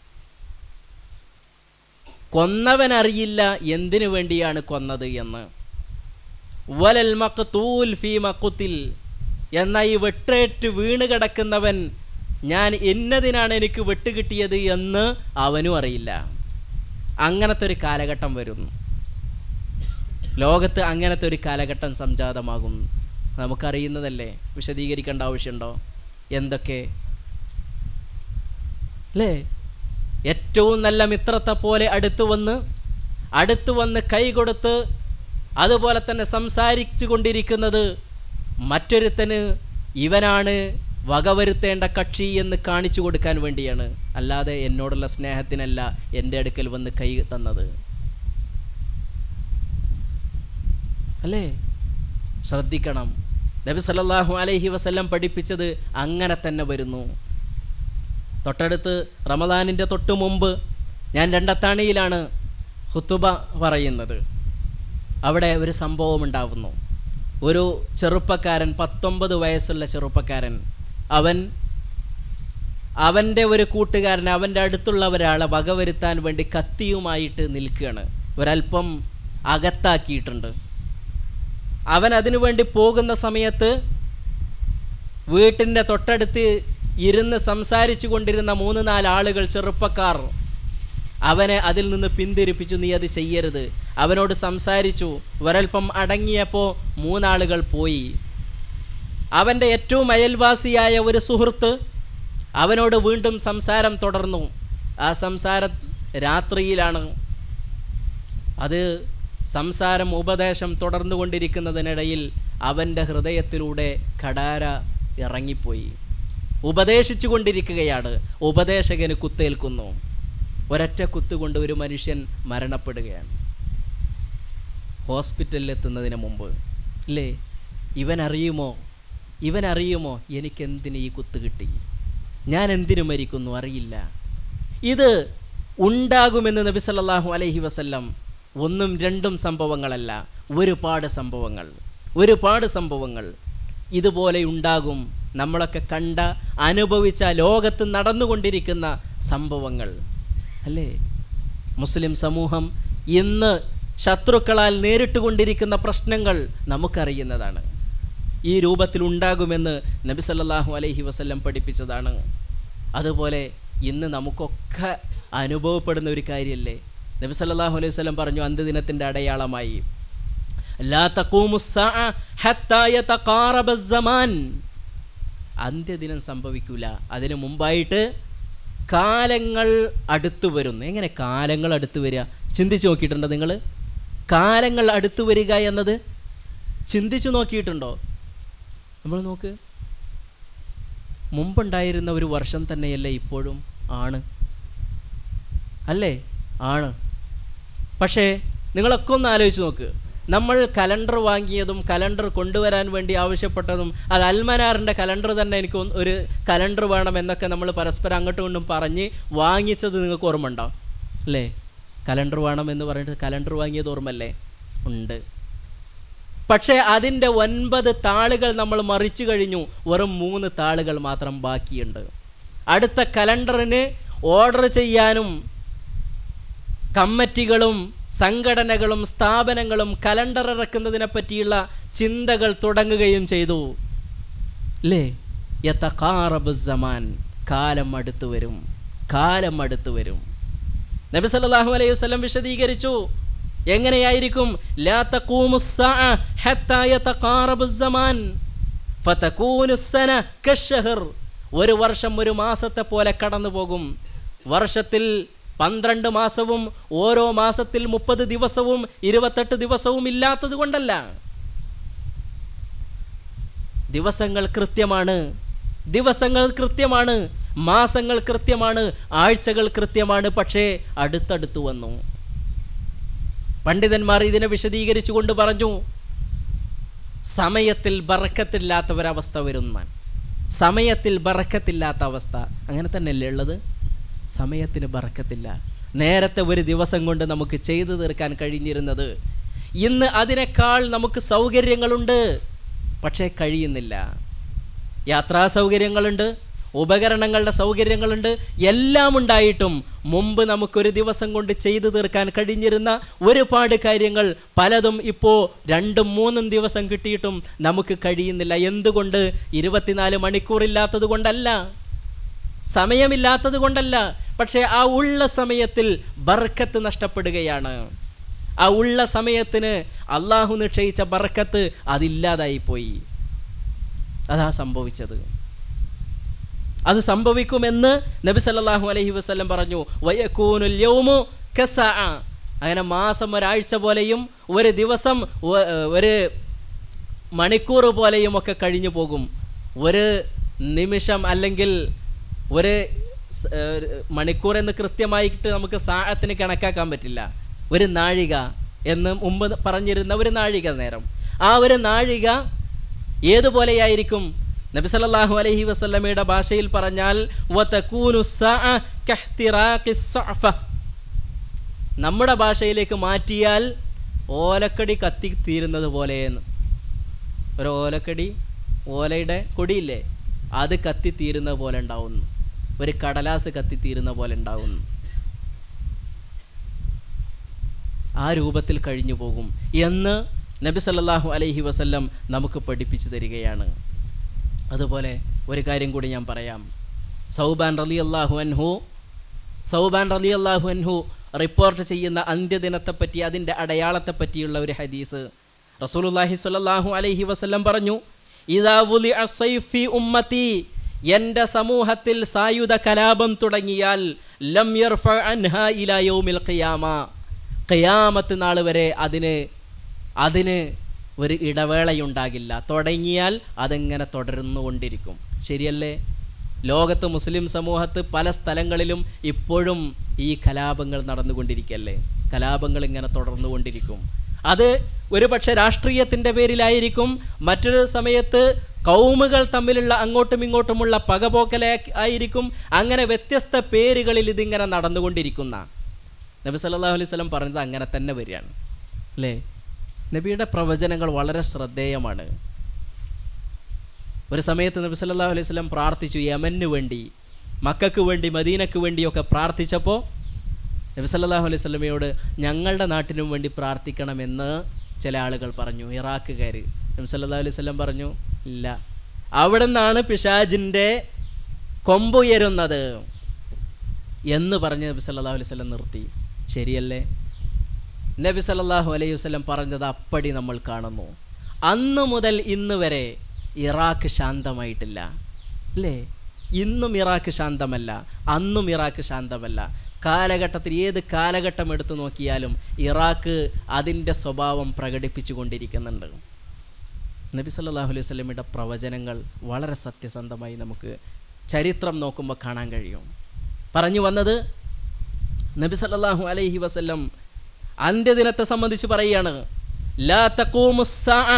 കൊന്നവൻ അറിയില്ല എന്തിനു വേണ്ടിയാണ് കൊന്നത് എന്ന് വലൽ മഖ്തൂൽ ഫീമ ഖുത്തിൽ എന്ന ഈ വെട്ടേറ്റ് വീണ് കിടക്കുന്നവൻ ഞാൻ എന്നതിനാണ് എനിക്ക് വെട്ട് കിട്ടിയത് എന്ന് അവനും അറിയില്ല അങ്ങനത്തെ ഒരു കാലഘട്ടം വരുന്നു ലോകത്ത് അങ്ങനത്തെ ഒരു കാലഘട്ടം സംജാതമാകും നമുക്കറിയുന്നതല്ലേ വിശദീകരിക്കേണ്ട ആവശ്യമുണ്ടോ എന്തൊക്കെ അല്ലേ ഏറ്റവും നല്ല മിത്രത്തെ പോലെ അടുത്തു വന്ന് അടുത്തു വന്ന് കൈ കൊടുത്ത് അതുപോലെ തന്നെ സംസാരിച്ചു കൊണ്ടിരിക്കുന്നത് മറ്റൊരുത്തന് ഇവനാണ് വകവരുത്തേണ്ട കക്ഷി എന്ന് കാണിച്ചു കൊടുക്കാൻ വേണ്ടിയാണ് അല്ലാതെ എന്നോടുള്ള സ്നേഹത്തിനല്ല എൻ്റെ അടുക്കൽ വന്ന് കൈ തന്നത് അല്ലേ ശ്രദ്ധിക്കണം നബി സല്ലല്ലാഹു അലൈഹി വസല്ലം പഠിപ്പിച്ചത് അങ്ങനെ തന്നെ വരുന്നു തൊട്ടടുത്ത് റമദാനിൻ്റെ തൊട്ട് മുമ്പ് ഞാൻ രണ്ടത്താണിയിലാണ് ഹുത്തുബ പറയുന്നത് അവിടെ ഒരു സംഭവം ഉണ്ടാവുന്നു ഒരു ചെറുപ്പക്കാരൻ പത്തൊമ്പത് വയസ്സുള്ള ചെറുപ്പക്കാരൻ അവൻ അവൻ്റെ ഒരു കൂട്ടുകാരൻ അവൻ്റെ അടുത്തുള്ള ഒരാളെ വകവരുത്താൻ വേണ്ടി കത്തിയുമായിട്ട് നിൽക്കുകയാണ് ഒരല്പം അകത്താക്കിയിട്ടുണ്ട് അവൻ അതിനു വേണ്ടി പോകുന്ന സമയത്ത് വീട്ടിൻ്റെ തൊട്ടടുത്ത് ഇരുന്ന് സംസാരിച്ചു കൊണ്ടിരുന്ന മൂന്ന് നാല് ആളുകൾ ചെറുപ്പക്കാർ അവനെ അതിൽ നിന്ന് പിന്തിരിപ്പിച്ചു നീ അത് ചെയ്യരുത് അവനോട് സംസാരിച്ചു ഒരൽപ്പം അടങ്ങിയപ്പോൾ മൂന്നാളുകൾ പോയി അവൻ്റെ ഏറ്റവും അയൽവാസിയായ ഒരു സുഹൃത്ത് അവനോട് വീണ്ടും സംസാരം തുടർന്നു ആ സംസാരം രാത്രിയിലാണ് അത് സംസാരം ഉപദേശം തുടർന്നുകൊണ്ടിരിക്കുന്നതിനിടയിൽ അവൻ്റെ ഹൃദയത്തിലൂടെ കടാര ഇറങ്ങിപ്പോയി ഉപദേശിച്ചു കൊണ്ടിരിക്കുകയാണ് ഉപദേശകന് കുത്തേൽക്കുന്നു ഒരൊറ്റ കുത്തുകൊണ്ട് ഒരു മനുഷ്യൻ മരണപ്പെടുകയാണ് ഹോസ്പിറ്റലിൽ എത്തുന്നതിന് മുമ്പ് അല്ലേ ഇവൻ അറിയുമോ ഇവൻ അറിയുമോ എനിക്കെന്തിന് ഈ കുത്ത് കിട്ടി ഞാൻ എന്തിനു മരിക്കുന്നു അറിയില്ല ഇത് ഉണ്ടാകുമെന്ന് നബി സല്ലല്ലാഹു അലൈഹി വസല്ലം ഒന്നും രണ്ടും സംഭവങ്ങളല്ല ഒരുപാട് സംഭവങ്ങൾ ഒരുപാട് സംഭവങ്ങൾ ഇതുപോലെ ഉണ്ടാകും നമ്മളൊക്കെ കണ്ട അനുഭവിച്ച ലോകത്ത് നടന്നുകൊണ്ടിരിക്കുന്ന സംഭവങ്ങൾ അല്ലേ മുസ്ലിം സമൂഹം ഇന്ന് ശത്രുക്കളാൽ നേരിട്ട് കൊണ്ടിരിക്കുന്ന പ്രശ്നങ്ങൾ നമുക്കറിയുന്നതാണ് ഈ രൂപത്തിൽ ഉണ്ടാകുമെന്ന് നബി സല്ലല്ലാഹു അലൈഹി വസല്ലം പഠിപ്പിച്ചതാണ് അതുപോലെ ഇന്ന് നമുക്കൊക്കെ അനുഭവപ്പെടുന്ന ഒരു കാര്യമല്ലേ നബി സല്ലല്ലാഹു അലൈഹി വസല്ലം പറഞ്ഞു അന്ത്യദിനത്തിൻ്റെ അടയാളമായി ലാ തഖൂമുസ്സാഅ ഹത്താ യതഖാറബ സമാൻ അന്ത്യദിനം സംഭവിക്കൂല അതിനു മുമ്പായിട്ട് കാലങ്ങൾ അടുത്തു വരുന്നു എങ്ങനെ കാലങ്ങൾ അടുത്തു വരിക ചിന്തിച്ചു നോക്കിയിട്ടുണ്ടോ നിങ്ങൾ കാലങ്ങൾ അടുത്തു വരിക എന്നത് ചിന്തിച്ചു നോക്കിയിട്ടുണ്ടോ നമ്മൾ നോക്ക് മുമ്പുണ്ടായിരുന്ന ഒരു വർഷം തന്നെയല്ലേ ഇപ്പോഴും ആണ് അല്ലേ ആണ് പക്ഷേ നിങ്ങളൊക്കെ ഒന്ന് ആലോചിച്ച് നോക്ക് നമ്മൾ കലണ്ടർ വാങ്ങിയതും കലണ്ടർ കൊണ്ടുവരാൻ വേണ്ടി ആവശ്യപ്പെട്ടതും അത് അൽമനാറിൻ്റെ കലണ്ടർ തന്നെ എനിക്ക് ഒന്ന് ഒരു കലണ്ടർ വേണം എന്നൊക്കെ നമ്മൾ പരസ്പരം അങ്ങോട്ടും ഇങ്ങോട്ടും പറഞ്ഞ് വാങ്ങിച്ചത് നിങ്ങൾക്ക് ഓർമ്മ ഉണ്ടോ അല്ലേ കലണ്ടർ വേണമെന്ന് പറഞ്ഞിട്ട് കലണ്ടർ വാങ്ങിയത് ഓർമ്മല്ലേ ഉണ്ട് പക്ഷേ അതിൻ്റെ ഒൻപത് താളുകൾ നമ്മൾ മറിച്ചു കഴിഞ്ഞു വെറും മൂന്ന് താളുകൾ മാത്രം ബാക്കിയുണ്ട് അടുത്ത കലണ്ടറിന് ഓർഡർ ചെയ്യാനും കമ്മിറ്റികളും സംഘടനകളും സ്ഥാപനങ്ങളും കലണ്ടർ ഇറക്കുന്നതിനെ പറ്റിയുള്ള ചിന്തകൾ തുടങ്ങുകയും ചെയ്തു അല്ലേ യത്തഖാറബു സമാൻ കാലം അടുത്തു വരും കാലം അടുത്തു വരും നബി സല്ലല്ലാഹു അലൈഹി വസല്ലം വിശദീകരിച്ചു എങ്ങനെയായിരിക്കും ലാ തഖൂമു സ്സാഅ ഹത്താ യതഖാറബു സമാൻ ഫതകൂനു സന കശ്ശഹർ ഒരു വർഷം ഒരു മാസത്തെ പോലെ കടന്നു പോകും വർഷത്തിൽ പന്ത്രണ്ട് മാസവും ഓരോ മാസത്തിൽ മുപ്പത് ദിവസവും ഇരുപത്തെട്ട് ദിവസവും ഇല്ലാത്തത് കൊണ്ടല്ല ദിവസങ്ങൾ കൃത്യമാണ് ദിവസങ്ങൾ കൃത്യമാണ് മാസങ്ങൾ കൃത്യമാണ് ആഴ്ചകൾ കൃത്യമാണ് പക്ഷേ അടുത്തടുത്ത് വന്നു പണ്ഡിതന്മാർ ഇതിനെ വിശദീകരിച്ചുകൊണ്ട് പറഞ്ഞു സമയത്തിൽ ബറക്കത്തില്ലാത്ത ഒരവസ്ഥ വരുന്ന സമയത്തിൽ ബറക്കത്തില്ലാത്ത അവസ്ഥ അങ്ങനെ തന്നെയല്ലേ ഉള്ളത് സമയത്തിന് ബറക്കത്തില്ല നേരത്തെ ഒരു ദിവസം കൊണ്ട് നമുക്ക് ചെയ്തു തീർക്കാൻ കഴിഞ്ഞിരുന്നത് ഇന്ന് അതിനേക്കാൾ നമുക്ക് സൗകര്യങ്ങളുണ്ട് പക്ഷേ കഴിയുന്നില്ല യാത്രാ സൗകര്യങ്ങളുണ്ട് ഉപകരണങ്ങളുടെ സൗകര്യങ്ങളുണ്ട് എല്ലാം ഉണ്ടായിട്ടും മുമ്പ് നമുക്കൊരു ദിവസം കൊണ്ട് ചെയ്തു തീർക്കാൻ കഴിഞ്ഞിരുന്ന ഒരുപാട് കാര്യങ്ങൾ പലതും ഇപ്പോൾ രണ്ടും മൂന്നും ദിവസം കിട്ടിയിട്ടും നമുക്ക് കഴിയുന്നില്ല എന്തുകൊണ്ട് ഇരുപത്തിനാല് മണിക്കൂറില്ലാത്തത് കൊണ്ടല്ല സമയമില്ലാത്തത് കൊണ്ടല്ല പക്ഷേ ആ ഉള്ള സമയത്തിൽ ബർക്കത്ത് നഷ്ടപ്പെടുകയാണ് ആ ഉള്ള സമയത്തിന് അള്ളാഹു നിശ്ചയിച്ച ബർക്കത്ത് അതില്ലാതായിപ്പോയി അതാ സംഭവിച്ചത് അത് സംഭവിക്കുമെന്ന് നബി സല്ലല്ലാഹു അലൈഹി വസല്ലം പറഞ്ഞു വയക്കൂനുൽ യൗമു കസാഅ അങ്ങനെ മാസം ഒരാഴ്ച പോലെയും ഒരു ദിവസം ഒ- ഒരു മണിക്കൂർ പോലെയും ഒക്കെ കഴിഞ്ഞു പോകും ഒരു നിമിഷം അല്ലെങ്കിൽ ഒരു സ്- ഏർ മണിക്കൂർ എന്ന് കൃത്യമായിട്ട് നമുക്ക് സാഹത്തിന് കണക്കാക്കാൻ പറ്റില്ല ഒരു നാഴിക എന്ന് മുമ്പ് പറഞ്ഞിരുന്ന ഒരു നാഴിക നേരം ആ ഒരു നാഴിക ഏതുപോലെയായിരിക്കും നബി സല്ലല്ലാഹു അലൈഹി വസല്ലമയുടെ ഭാഷയിൽ പറഞ്ഞാൽ വതകൂനു സ്സാഅ കഹ്തിറാഖി സ്സഅഫ. നമ്മുടെ ഭാഷയിലേക്ക് മാറ്റിയാൽ ഓലക്കടി കത്തി തീരുന്നത് പോലെയെന്ന് ഒരു ഓലക്കടി ഓലയുടെ കൊടിയില്ലേ അത് കത്തി തീരുന്ന പോലെ ഉണ്ടാവുന്നു ഒരു കടലാസ് കത്തി തീരുന്ന പോലെ ഉണ്ടാവുന്നു ആ രൂപത്തിൽ കഴിഞ്ഞു പോകും എന്ന് നബി സല്ലല്ലാഹു അലൈഹി വസല്ലം നമുക്ക് പഠിപ്പിച്ചു തരികയാണ് അതുപോലെ ഒരു കാര്യം കൂടി ഞാൻ പറയാം സൗബാൻ റലി അള്ളാഹു അൻഹു സൗബാൻ റലി അള്ളാഹു അൻഹു റിപ്പോർട്ട് ചെയ്യുന്ന അന്ത്യദിനത്തെപ്പറ്റി അതിൻ്റെ അടയാളത്തെപ്പറ്റിയുള്ള ഒരു ഹദീസ് റസൂലുള്ളാഹി സ്വല്ലല്ലാഹു അലൈഹി വസല്ലം പറഞ്ഞു ഇദാ വുലി അസൈഫി ഉമ്മത്തി എൻ്റെ സമൂഹത്തിൽ സായുധ കലാപം തുടങ്ങിയാൽ ലം യർഫ അൻഹാ ഇലാ യൗമിൽ ഖിയാമ ഖിയാമത്ത് നാൾ വരെ അതിന് അതിന് ഒരു ഇടവേളയുണ്ടാകില്ല തുടങ്ങിയാൽ അതെങ്ങനെ തുടർന്നുകൊണ്ടിരിക്കും ശരിയല്ലേ ലോകത്ത് മുസ്ലിം സമൂഹത്ത് പല സ്ഥലങ്ങളിലും ഇപ്പോഴും ഈ കലാപങ്ങൾ നടന്നുകൊണ്ടിരിക്കല്ലേ കലാപങ്ങൾ ഇങ്ങനെ തുടർന്നുകൊണ്ടിരിക്കും അത് ഒരുപക്ഷെ രാഷ്ട്രീയത്തിൻ്റെ പേരിലായിരിക്കും മറ്റൊരു സമയത്ത് കൗമുകൾ തമ്മിലുള്ള അങ്ങോട്ടും ഇങ്ങോട്ടുമുള്ള പകപോക്കലെ ആയിരിക്കും അങ്ങനെ വ്യത്യസ്ത പേരുകളിൽ ഇതിങ്ങനെ നടന്നുകൊണ്ടിരിക്കുന്ന നബി സല്ലല്ലാഹു അലൈഹി വസല്ലം പറഞ്ഞത് അങ്ങനെ തന്നെ വരികയാണ് അല്ലേ നബിയുടെ പ്രവചനങ്ങൾ വളരെ ശ്രദ്ധേയമാണ് ഒരു സമയത്ത് നബി സല്ലല്ലാഹു അലൈഹി വസല്ലം പ്രാർത്ഥിച്ചു യമന് വേണ്ടി മക്കൾക്ക് വേണ്ടി മദീനക്ക് വേണ്ടിയൊക്കെ പ്രാർത്ഥിച്ചപ്പോൾ നബി സല്ലല്ലാഹു അലൈഹി വസല്ലമയോട് ഞങ്ങളുടെ നാട്ടിനും വേണ്ടി പ്രാർത്ഥിക്കണമെന്ന് ചില ആളുകൾ പറഞ്ഞു ഇറാഖുകാർ നബി സല്ലല്ലാഹു അലൈഹി വസല്ലം പറഞ്ഞു ഇല്ല അവിടെ നിന്നാണ് പിശാജിൻ്റെ കൊമ്പുയരുന്നത് എന്ന് പറഞ്ഞ് നബി സല്ലല്ലാഹു അലൈഹി വസല്ലം നിർത്തി ശരിയല്ലേ നബി സല്ലല്ലാഹു അലൈഹി വസല്ലം പറഞ്ഞത് അപ്പടി നമ്മൾ കാണുന്നു അന്ന് മുതൽ ഇന്ന് വരെ ഇറാഖ് ശാന്തമായിട്ടില്ല അല്ലേ ഇന്നും ഇറാഖ് ശാന്തമല്ല അന്നും ഇറാഖ് ശാന്തമല്ല കാലഘട്ടത്തിൽ ഏത് കാലഘട്ടം എടുത്തു നോക്കിയാലും ഇറാഖ് അതിൻ്റെ സ്വഭാവം പ്രകടിപ്പിച്ചു കൊണ്ടിരിക്കുന്നുണ്ട് നബി സല്ലല്ലാഹു അലൈഹി വസല്ലമയുടെ പ്രവചനങ്ങൾ വളരെ സത്യസന്ധമായി നമുക്ക് ചരിത്രം നോക്കുമ്പോൾ കാണാൻ കഴിയും പറഞ്ഞു വന്നത് നബി സല്ലല്ലാഹു അലൈഹി വസല്ലം അന്ത്യദിനത്തെ സംബന്ധിച്ച് പറയുകയാണ് ലാ തഖൂമു സ്സാഅ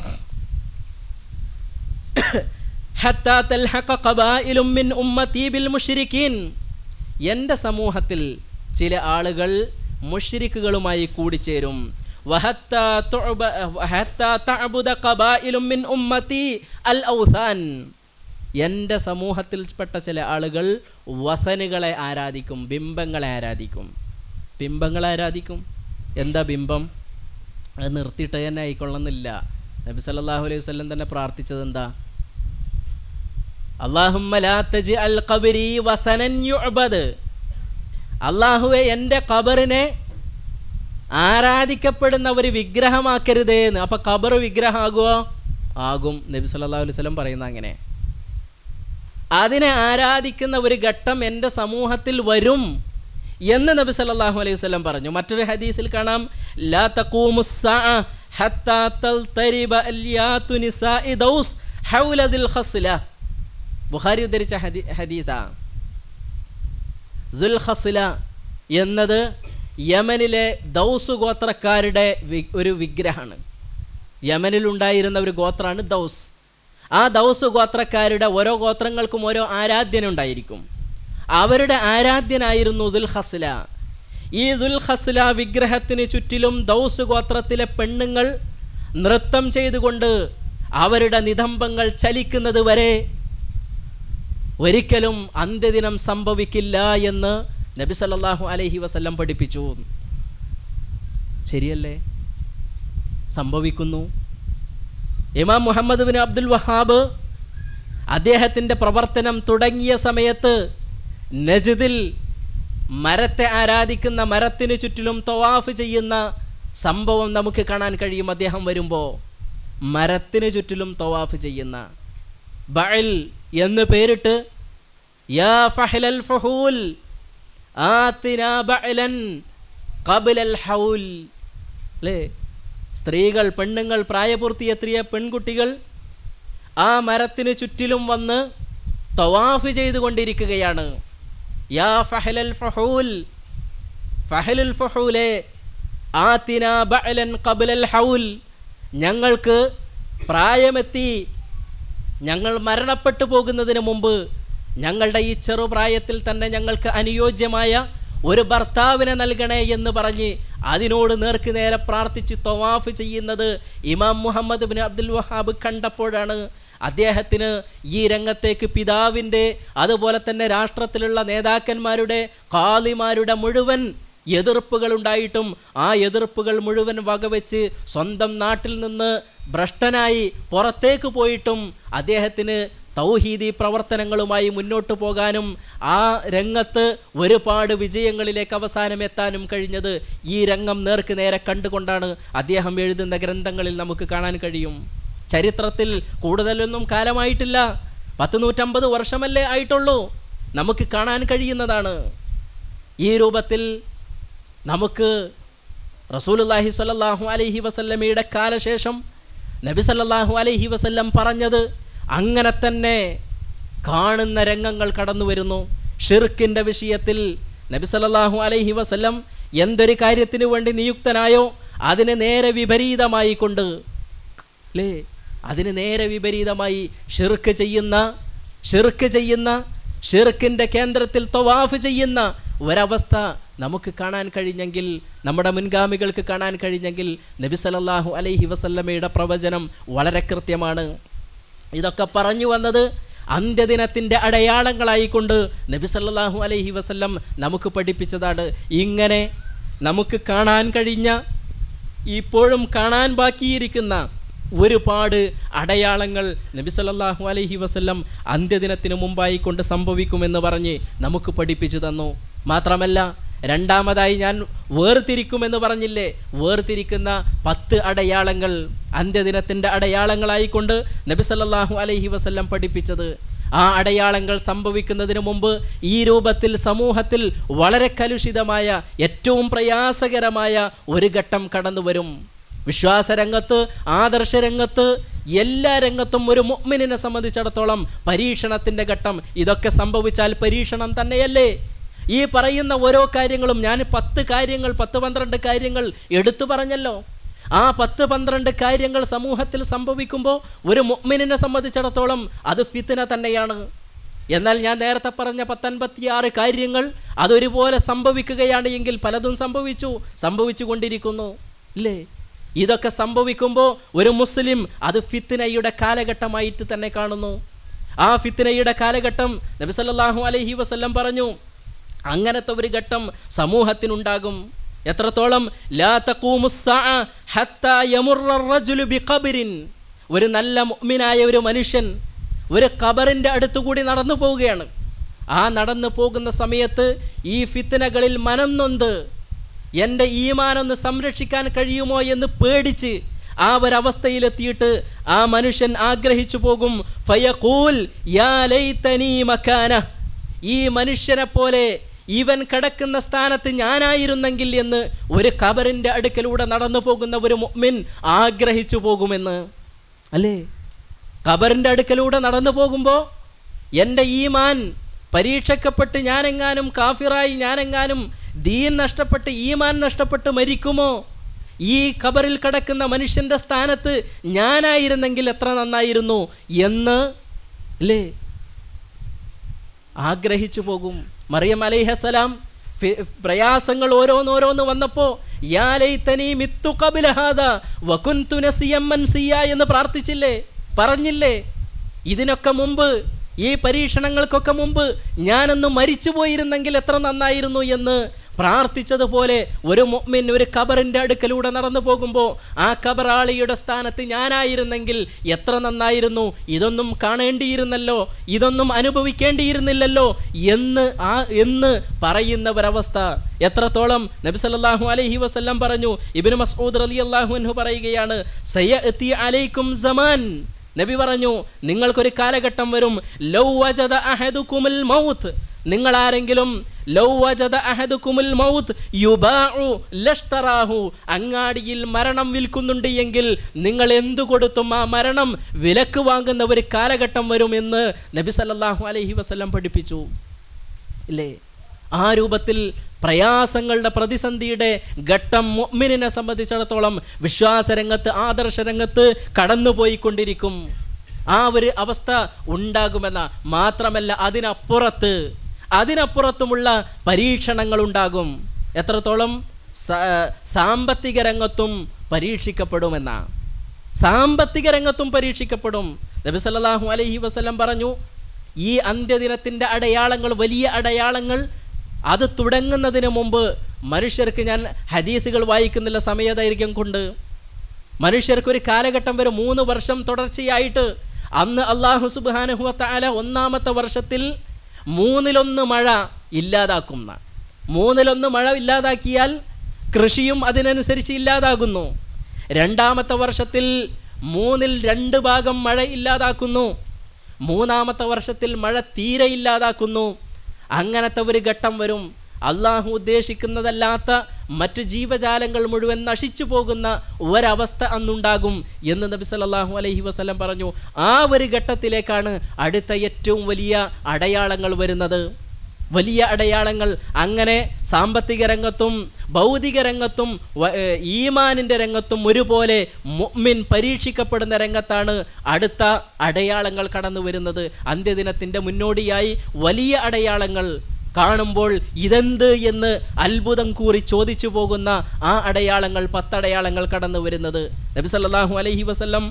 ഹത്താ തൽഹഖ ഖബായിലും മിൻ ഉമ്മത്തി ബിൽ മുശ്രിക്കീൻ എൻ്റെ സമൂഹത്തിൽ ചില ആളുകൾ മുഷ്രിക്കുകളുമായി കൂടിച്ചേരും വഹത്താ തുഅബ- വഹത്താ തഅബുദ ഖബായിലും മിൻ ഉമ്മത്തി അൽ ഔസാൻ എൻ്റെ സമൂഹത്തിൽപ്പെട്ട ചില ആളുകൾ വസനുകളെ ആരാധിക്കും ബിംബങ്ങളെ ആരാധിക്കും ബിംബങ്ങളെ ആരാധിക്കും എന്താ ബിംബം അത് നിർത്തിയിട്ട് തന്നെ ആയിക്കൊള്ളുന്നില്ല നബി സല്ലല്ലാഹു അലൈഹി വസല്ലം തന്നെ പ്രാർത്ഥിച്ചത് എന്താ അള്ളാഹുമ്മ ലാ തജ്അൽ ഖബരി വസനൻ യുഅബദ് അള്ളാഹുവെ എൻ്റെ ഖബറിനെ ആരാധിക്കപ്പെടുന്ന ഒരു വിഗ്രഹമാക്കരുതേ എന്ന് അപ്പൊ ഖബർ വിഗ്രഹമാകുമോ ആകും നബി സല്ലല്ലാഹു അലൈഹി വസല്ലം പറയുന്ന അങ്ങനെ അതിനെ ആരാധിക്കുന്ന ഒരു ഘട്ടം എൻ്റെ സമൂഹത്തിൽ വരും എന്ന് നബി സല്ലല്ലാഹു അലൈഹി വസല്ലം പറഞ്ഞു മറ്റൊരു ഹദീസിൽ കാണാം ലാ തഖൂമുസ്സാഅ ഹത്താ തൽതരിബ അൽയാതു നിസാഇ ദൗസ് ഹൗല ദിൽ ഖസ്ല ബുഖാരി ഉദ്ധരിച്ച ഹദീ ഹദീസാ ദുൽ ഖസ്ല എന്നത് യമനിലെ ദൗസ് ഗോത്രക്കാരുടെ വി- ഒരു വിഗ്രഹമാണ് യമനിലുണ്ടായിരുന്ന ഒരു ഗോത്രമാണ് ദൗസ് ആ ദൗസ് ഗോത്രക്കാരുടെ ഓരോ ഗോത്രങ്ങൾക്കും ഓരോ ആരാധ്യനുണ്ടായിരിക്കും അവരുടെ ആരാധ്യനായിരുന്നു ദുൽ ഹസ്ല ഈ ദുൽ ഹസ്ല വിഗ്രഹത്തിന് ചുറ്റിലും ദൗസ് ഗോത്രത്തിലെ പെണ്ണുങ്ങൾ നൃത്തം ചെയ്തുകൊണ്ട് അവരുടെ നിതംബങ്ങൾ ചലിക്കുന്നത് വരെ ഒരിക്കലും അന്ത്യദിനം സംഭവിക്കില്ല എന്ന് നബി സല്ലല്ലാഹു അലൈഹി വസല്ലം പഠിപ്പിച്ചു ശരിയല്ലേ സംഭവിക്കുന്നു ഇമാം മുഹമ്മദ് ബിൻ അബ്ദുൽ വഹാബ് അദ്ദേഹത്തിൻ്റെ പ്രവർത്തനം തുടങ്ങിയ സമയത്ത് നജിദിൽ മരത്തെ ആരാധിക്കുന്ന മരത്തിന് ചുറ്റിലും തവാഫ് ചെയ്യുന്ന സംഭവം നമുക്ക് കാണാൻ കഴിയും അദ്ദേഹം വരുമ്പോൾ മരത്തിന് ചുറ്റിലും തവാഫ് ചെയ്യുന്ന ബഅൽ എന്ന് പേരിട്ട് യാ ഫഹ്ലൽ ഫഹൂൽ ആതിനാ ബഅലൻ ഖബ്ലൽ ഹൗൽ അല്ലേ സ്ത്രീകൾ പെണ്ണുങ്ങൾ പ്രായപൂർത്തിയെത്തിയ പെൺകുട്ടികൾ ആ മരത്തിന് ചുറ്റിലും വന്ന് തവാഫ് ചെയ്തുകൊണ്ടിരിക്കുകയാണ് യാ ഫഹലൽ ഫഹൂൽ ഫഹലുൽ ഫഹൂലെ ആതിന ബഅലൻ ഖബ്ലൽ ഹൗൽ ഞങ്ങൾക്ക് പ്രായമെത്തി ഞങ്ങൾ മരണപ്പെട്ടു പോകുന്നതിന് മുമ്പ് ഞങ്ങളുടെ ഈ ചെറുപ്രായത്തിൽ തന്നെ ഞങ്ങൾക്ക് അനുയോജ്യമായ ഒരു ഭർത്താവിനെ നൽകണേ എന്ന് പറഞ്ഞ് അതിനോട് നേർക്ക് നേരെ പ്രാർത്ഥിച്ച് തവാഫ് ചെയ്യുന്നത് ഇമാം മുഹമ്മദ് ബിൻ അബ്ദുൽ വഹാബ് കണ്ടപ്പോഴാണ് അദ്ദേഹത്തിന് ഈ രംഗത്തേക്ക് പിതാവിൻ്റെ അതുപോലെ തന്നെ രാഷ്ട്രത്തിലുള്ള നേതാക്കന്മാരുടെ കാളിമാരുടെ മുഴുവൻ എതിർപ്പുകൾ ഉണ്ടായിട്ടും ആ എതിർപ്പുകൾ മുഴുവൻ വകവെച്ച് സ്വന്തം നാട്ടിൽ നിന്ന് ഭ്രഷ്ടനായി പുറത്തേക്ക് പോയിട്ടും അദ്ദേഹത്തിന് തൗഹീദി പ്രവർത്തനങ്ങളുമായി മുന്നോട്ട് പോകാനും ആ രംഗത്ത് ഒരുപാട് വിജയങ്ങളിലേക്ക് അവസാനം എത്താനും കഴിഞ്ഞത് ഈ രംഗം നേർക്ക് നേരെ കണ്ടുകൊണ്ടാണ് അദ്ദേഹം എഴുതുന്ന ഗ്രന്ഥങ്ങളിൽ നമുക്ക് കാണാൻ കഴിയും ചരിത്രത്തിൽ കൂടുതലൊന്നും കാലമായിട്ടില്ല പത്ത് നൂറ്റമ്പത് വർഷമല്ലേ ആയിട്ടുള്ളൂ നമുക്ക് കാണാൻ കഴിയുന്നതാണ് ഈ രൂപത്തിൽ നമുക്ക് റസൂലുല്ലാഹി സ്വല്ലല്ലാഹു അലൈഹി വസല്ലമയുടെ കാലശേഷം നബി സല്ലല്ലാഹു അലൈഹി വസല്ലം പറഞ്ഞത് അങ്ങനെ തന്നെ കാണുന്ന രംഗങ്ങൾ കടന്നു വരുന്നു ഷിർക്കിൻ്റെ വിഷയത്തിൽ നബി സല്ലല്ലാഹു അലൈഹി വസല്ലം എന്തൊരു കാര്യത്തിന് വേണ്ടി നിയുക്തനായോ അതിന് നേരെ വിപരീതമായി കൊണ്ട് അല്ലേ അതിന് നേരെ വിപരീതമായി ഷിർക്ക് ചെയ്യുന്ന ഷിർക്ക് ചെയ്യുന്ന ഷിർക്കിൻ്റെ കേന്ദ്രത്തിൽ തൊവാഫ് ചെയ്യുന്ന ഒരവസ്ഥ നമുക്ക് കാണാൻ കഴിഞ്ഞെങ്കിൽ നമ്മുടെ മുൻഗാമികൾക്ക് കാണാൻ കഴിഞ്ഞെങ്കിൽ നബി സല്ലല്ലാഹു അലൈഹി വസല്ലമയുടെ പ്രവചനം വളരെ കൃത്യമാണ് ഇതൊക്കെ പറഞ്ഞു വന്നത് അന്ത്യദിനത്തിൻ്റെ അടയാളങ്ങളായിക്കൊണ്ട് നബി സല്ലല്ലാഹു അലൈഹി വസല്ലം നമുക്ക് പഠിപ്പിച്ചതാണ് ഇങ്ങനെ നമുക്ക് കാണാൻ കഴിഞ്ഞ ഇപ്പോഴും കാണാൻ ബാക്കിയിരിക്കുന്ന ഒരുപാട് അടയാളങ്ങൾ നബി സല്ലല്ലാഹു അലൈഹി വസല്ലം അന്ത്യദിനത്തിന് മുമ്പായി കൊണ്ട് സംഭവിക്കുമെന്ന് പറഞ്ഞ് നമുക്ക് പഠിപ്പിച്ചു തന്നു മാത്രമല്ല രണ്ടാമതായി ഞാൻ വേർതിരിക്കുമെന്ന് പറഞ്ഞില്ലേ വേർതിരിക്കുന്ന പത്ത് അടയാളങ്ങൾ അന്ത്യദിനത്തിൻ്റെ അടയാളങ്ങളായിക്കൊണ്ട് നബി സല്ലല്ലാഹു അലൈഹി വസല്ലം പഠിപ്പിച്ചത് ആ അടയാളങ്ങൾ സംഭവിക്കുന്നതിന് മുമ്പ് ഈ രൂപത്തിൽ സമൂഹത്തിൽ വളരെ കലുഷിതമായ ഏറ്റവും പ്രയാസകരമായ ഒരു ഘട്ടം കടന്നു വരും വിശ്വാസരംഗത്ത് ആദർശരംഗത്ത് എല്ലാ രംഗത്തും ഒരു മുഅ്മിനിനെ സംബന്ധിച്ചിടത്തോളം പരീക്ഷണത്തിൻ്റെ ഘട്ടം ഇതൊക്കെ സംഭവിച്ചാൽ പരീക്ഷണം തന്നെയല്ലേ ഈ പറയുന്ന ഓരോ കാര്യങ്ങളും ഞാൻ പത്ത് കാര്യങ്ങൾ പത്ത് പന്ത്രണ്ട് കാര്യങ്ങൾ എടുത്തു പറഞ്ഞല്ലോ ആ പത്ത് പന്ത്രണ്ട് കാര്യങ്ങൾ സമൂഹത്തിൽ സംഭവിക്കുമ്പോൾ ഒരു മുഅ്മിനിനെ സംബന്ധിച്ചിടത്തോളം അത് ഫിത്തിന തന്നെയാണ് എന്നാൽ ഞാൻ നേരത്തെ പറഞ്ഞ പത്തൊൻപത്തിയാറ് കാര്യങ്ങൾ അതൊരുപോലെ സംഭവിക്കുകയാണ് എങ്കിൽ പലതും സംഭവിച്ചു സംഭവിച്ചു കൊണ്ടിരിക്കുന്നു ഇല്ലേ ഇതൊക്കെ സംഭവിക്കുമ്പോൾ ഒരു മുസ്ലിം അത് ഫിത്തിനയുടെ കാലഘട്ടമായിട്ട് തന്നെ കാണുന്നു ആ ഫിത്തിനയുടെ കാലഘട്ടം നബി സല്ലല്ലാഹു അലൈഹി വസല്ലം പറഞ്ഞു അങ്ങനത്തെ ഒരു ഘട്ടം സമൂഹത്തിനുണ്ടാകും എത്രത്തോളം ലാ തഖൂമുസ്സാഅ ഹത്താ യമുറ റജുലു ബിഖബരിൻ ഒരു നല്ല മുഅ്മിനായ ഒരു മനുഷ്യൻ ഒരു ഖബറിൻ്റെ അടുത്തുകൂടി നടന്നു പോവുകയാണ് ആ നടന്നു പോകുന്ന സമയത്ത് ഈ ഫിത്തനകളിൽ മനം നൊന്ത് എൻ്റെ ഈമാനൊന്ന് സംരക്ഷിക്കാൻ കഴിയുമോ എന്ന് പേടിച്ച് ആ ഒരവസ്ഥയിലെത്തിയിട്ട് ആ മനുഷ്യൻ ആഗ്രഹിച്ചു പോകും ഫയഖൂൽ യാ ലൈതനീ മക്കാന ഈ മനുഷ്യനെ പോലെ ഇവൻ കിടക്കുന്ന സ്ഥാനത്ത് ഞാനായിരുന്നെങ്കിൽ എന്ന് ഒരു ഖബറിൻ്റെ അടുക്കലൂടെ നടന്നു പോകുന്ന ഒരു മുഅ്മിൻ ആഗ്രഹിച്ചു പോകുമെന്ന് അല്ലേ ഖബറിൻ്റെ അടുക്കലൂടെ നടന്നു പോകുമ്പോൾ എൻ്റെ ഈമാൻ പരീക്ഷക്കപ്പെട്ട് ഞാനെങ്ങാനും കാഫിറായി ഞാനെങ്ങാനും ദീൻ നഷ്ടപ്പെട്ട് ഈമാൻ നഷ്ടപ്പെട്ട് മരിക്കുമോ ഈ ഖബറിൽ കിടക്കുന്ന മനുഷ്യൻ്റെ സ്ഥാനത്ത് ഞാനായിരുന്നെങ്കിൽ എത്ര നന്നായിരുന്നു എന്ന് അല്ലേ ആഗ്രഹിച്ചു പോകും മറിയം അലൈഹസലാം ഫി- പ്രയാസങ്ങൾ ഓരോന്നോരോന്ന് വന്നപ്പോൾ എന്ന് പ്രാർത്ഥിച്ചില്ലേ പറഞ്ഞില്ലേ ഇതിനൊക്കെ മുമ്പ് ഈ പരീക്ഷണങ്ങൾക്കൊക്കെ മുമ്പ് ഞാനൊന്ന് മരിച്ചു പോയിരുന്നെങ്കിൽ എത്ര നന്നായിരുന്നു എന്ന് പ്രാർത്ഥിച്ചതുപോലെ ഒരു മുഅ്മിൻ ഒരു ഖബറിൻ്റെ അടുക്കലൂടെ നടന്നു പോകുമ്പോൾ ആ ഖബറാളിയുടെ സ്ഥാനത്ത് ഞാനായിരുന്നെങ്കിൽ എത്ര നന്നായിരുന്നു ഇതൊന്നും കാണേണ്ടിയിരുന്നല്ലോ ഇതൊന്നും അനുഭവിക്കേണ്ടിയിരുന്നില്ലല്ലോ എന്ന് ആ എന്ന് പറയുന്ന ഒരവസ്ഥ എത്രത്തോളം നബി സല്ലല്ലാഹു അലൈഹി വസല്ലം പറഞ്ഞു ഇബ്നു മസ്ഊദ് റളിയല്ലാഹു അൻഹു പറയുകയാണ് സയഅതി അലൈക്കും സമാൻ നബി പറഞ്ഞു നിങ്ങൾക്കൊരു കാലഘട്ടം വരും ലൗ വജദ അഹദുകുമുൽ മൗത്ത് നിങ്ങൾ ആരെങ്കിലും ലൗ വജദ അഹദുകുമുൽ മൗത്ത് യുബാഉ ലഷ്തറാഹു അങ്ങാടിയിൽ മരണം വിൽക്കുന്നുണ്ട് എങ്കിൽ നിങ്ങൾ എന്തു കൊടുത്തും ആ മരണം വിലക്ക് വാങ്ങുന്ന ഒരു കാലഘട്ടം വരും എന്ന് നബി സല്ലല്ലാഹു അലൈഹി വസല്ലം പഠിപ്പിച്ചു ഇല്ലേ ആ രൂപത്തിൽ പ്രയാസങ്ങളുടെ പ്രതിസന്ധിയുടെ ഘട്ടം മുഅ്മിനിനെ സംബന്ധിച്ചിടത്തോളം വിശ്വാസരംഗത്ത് ആദർശരംഗത്ത് കടന്നുപോയിക്കൊണ്ടിരിക്കും ആ ഒരു അവസ്ഥ ഉണ്ടാകുമെന്ന മാത്രമല്ല അതിനപ്പുറത്ത് അതിനപ്പുറത്തുമുള്ള പരീക്ഷണങ്ങൾ ഉണ്ടാകും എത്രത്തോളം സ- സാമ്പത്തിക രംഗത്തും പരീക്ഷിക്കപ്പെടുമെന്ന സാമ്പത്തിക രംഗത്തും പരീക്ഷിക്കപ്പെടും നബി സല്ലല്ലാഹു അലൈഹി വസല്ലം പറഞ്ഞു ഈ അന്ത്യദിനത്തിൻ്റെ അടയാളങ്ങൾ വലിയ അടയാളങ്ങൾ അത് തുടങ്ങുന്നതിന് മുമ്പ് മനുഷ്യർക്ക് ഞാൻ ഹദീസുകൾ വായിക്കുന്നില്ല സമയദൈർഘ്യം കൊണ്ട് മനുഷ്യർക്ക് ഒരു കാലഘട്ടം വരെ മൂന്ന് വർഷം തുടർച്ചയായിട്ട് അന്ന് അള്ളാഹു സുബാനുഹുവ താല ഒന്നാമത്തെ വർഷത്തിൽ മൂന്നിലൊന്ന് മഴ ഇല്ലാതാക്കുന്ന മൂന്നിലൊന്ന് മഴ ഇല്ലാതാക്കിയാൽ കൃഷിയും അതിനനുസരിച്ച് ഇല്ലാതാകുന്നു രണ്ടാമത്തെ വർഷത്തിൽ മൂന്നിൽ രണ്ട് ഭാഗം മഴ ഇല്ലാതാക്കുന്നു മൂന്നാമത്തെ വർഷത്തിൽ മഴ തീരെ ഇല്ലാതാക്കുന്നു അങ്ങനത്തെ ഒരു ഘട്ടം വരും അള്ളാഹു ഉദ്ദേശിക്കുന്നതല്ലാത്ത മറ്റു ജീവജാലങ്ങൾ മുഴുവൻ നശിച്ചു പോകുന്ന ഒരവസ്ഥ അന്നുണ്ടാകും എന്ന് നബി സല്ലല്ലാഹു അലൈഹി വസല്ലം പറഞ്ഞു ആ ഒരു ഘട്ടത്തിലേക്കാണ് അടുത്ത ഏറ്റവും വലിയ അടയാളങ്ങൾ വരുന്നത് വലിയ അടയാളങ്ങൾ അങ്ങനെ സാമ്പത്തിക രംഗത്തും ഭൗതിക രംഗത്തും വ- ഏർ ഈമാനിൻ്റെ രംഗത്തും ഒരുപോലെ മുഅ്മിൻ പരീക്ഷിക്കപ്പെടുന്ന രംഗത്താണ് അടുത്ത അടയാളങ്ങൾ കടന്നു വരുന്നത് അന്ത്യദിനത്തിൻ്റെ മുന്നോടിയായി വലിയ അടയാളങ്ങൾ കാണുമ്പോൾ ഇതെന്ത് എന്ന് അത്ഭുതം കൂറി ചോദിച്ചു പോകുന്ന ആ അടയാളങ്ങൾ പത്തടയാളങ്ങൾ കടന്നു വരുന്നത് നബി സല്ലല്ലാഹു അലൈഹി വസല്ലം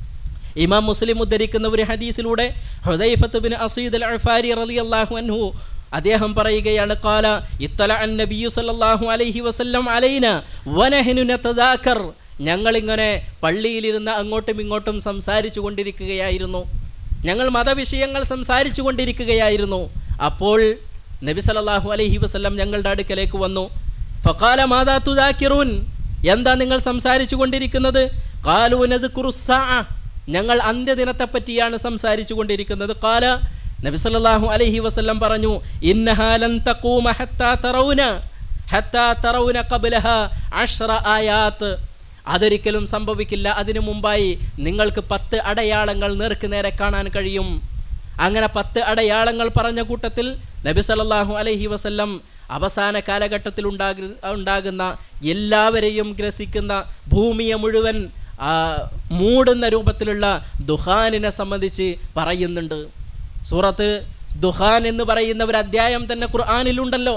ഇമാം മുസ്ലിം ഉദ്ധരിക്കുന്ന ഒരു ഹദീസിലൂടെ ഹുദൈഫത്ത് ബിൻ അസീദ് അൽ അഫാരി റളിയല്ലാഹു അൻഹു അദ്ദേഹം പറയുകയാണ് ഖാല ഇത്തല അൻ നബിയു സല്ലല്ലാഹു അലൈഹി വസല്ലം അലൈന വനഹ്നു നതദാക്കർ ഞങ്ങളിങ്ങനെ പള്ളിയിലിരുന്ന് അങ്ങോട്ടും ഇങ്ങോട്ടും സംസാരിച്ചു കൊണ്ടിരിക്കുകയായിരുന്നു ഞങ്ങൾ മതവിഷയങ്ങൾ സംസാരിച്ചു കൊണ്ടിരിക്കുകയായിരുന്നു അപ്പോൾ നബി സല്ലല്ലാഹു അലൈഹി വസല്ലം ഞങ്ങളുടെ അടുക്കലേക്ക് വന്നു ഫഖാല മാതാ തുദാക്കിറൂൻ എന്താ നിങ്ങൾ സംസാരിച്ചു കൊണ്ടിരിക്കുന്നത് ഖാലൂ നദ്കുറു സ്സാഅ ഞങ്ങൾ അന്ത്യദിനത്തെ പറ്റിയാണ് സംസാരിച്ചു കൊണ്ടിരിക്കുന്നത് കാല നബി സല്ലല്ലാഹു അലൈഹി വസല്ലം പറഞ്ഞു ഇന്നഹാ ലൻ തഖൂമ ഹത്താ തറൗന ഹത്താ തറൗന ഖബ്ലഹ അശ്റ ആയാത്ത് അതൊരിക്കലും സംഭവിക്കില്ല അതിനു മുമ്പായി നിങ്ങൾക്ക് പത്ത് അടയാളങ്ങൾ നേർക്ക് നേരെ കാണാൻ കഴിയും അങ്ങനെ പത്ത് അടയാളങ്ങൾ പറഞ്ഞ കൂട്ടത്തിൽ നബി സല്ലല്ലാഹു അലൈഹി വസല്ലം അവസാന കാലഘട്ടത്തിൽ ഉണ്ടാകു ഉണ്ടാകുന്ന എല്ലാവരെയും ഗ്രസിക്കുന്ന ഭൂമിയെ മുഴുവൻ ആ, മൂടുന്ന രൂപത്തിലുള്ള ദുഹാനിനെ സംബന്ധിച്ച് പറയുന്നുണ്ട് സൂറത്ത് ദുഹാൻ എന്ന് പറയുന്ന ഒരു അധ്യായം തന്നെ ഖുർആാനിലുണ്ടല്ലോ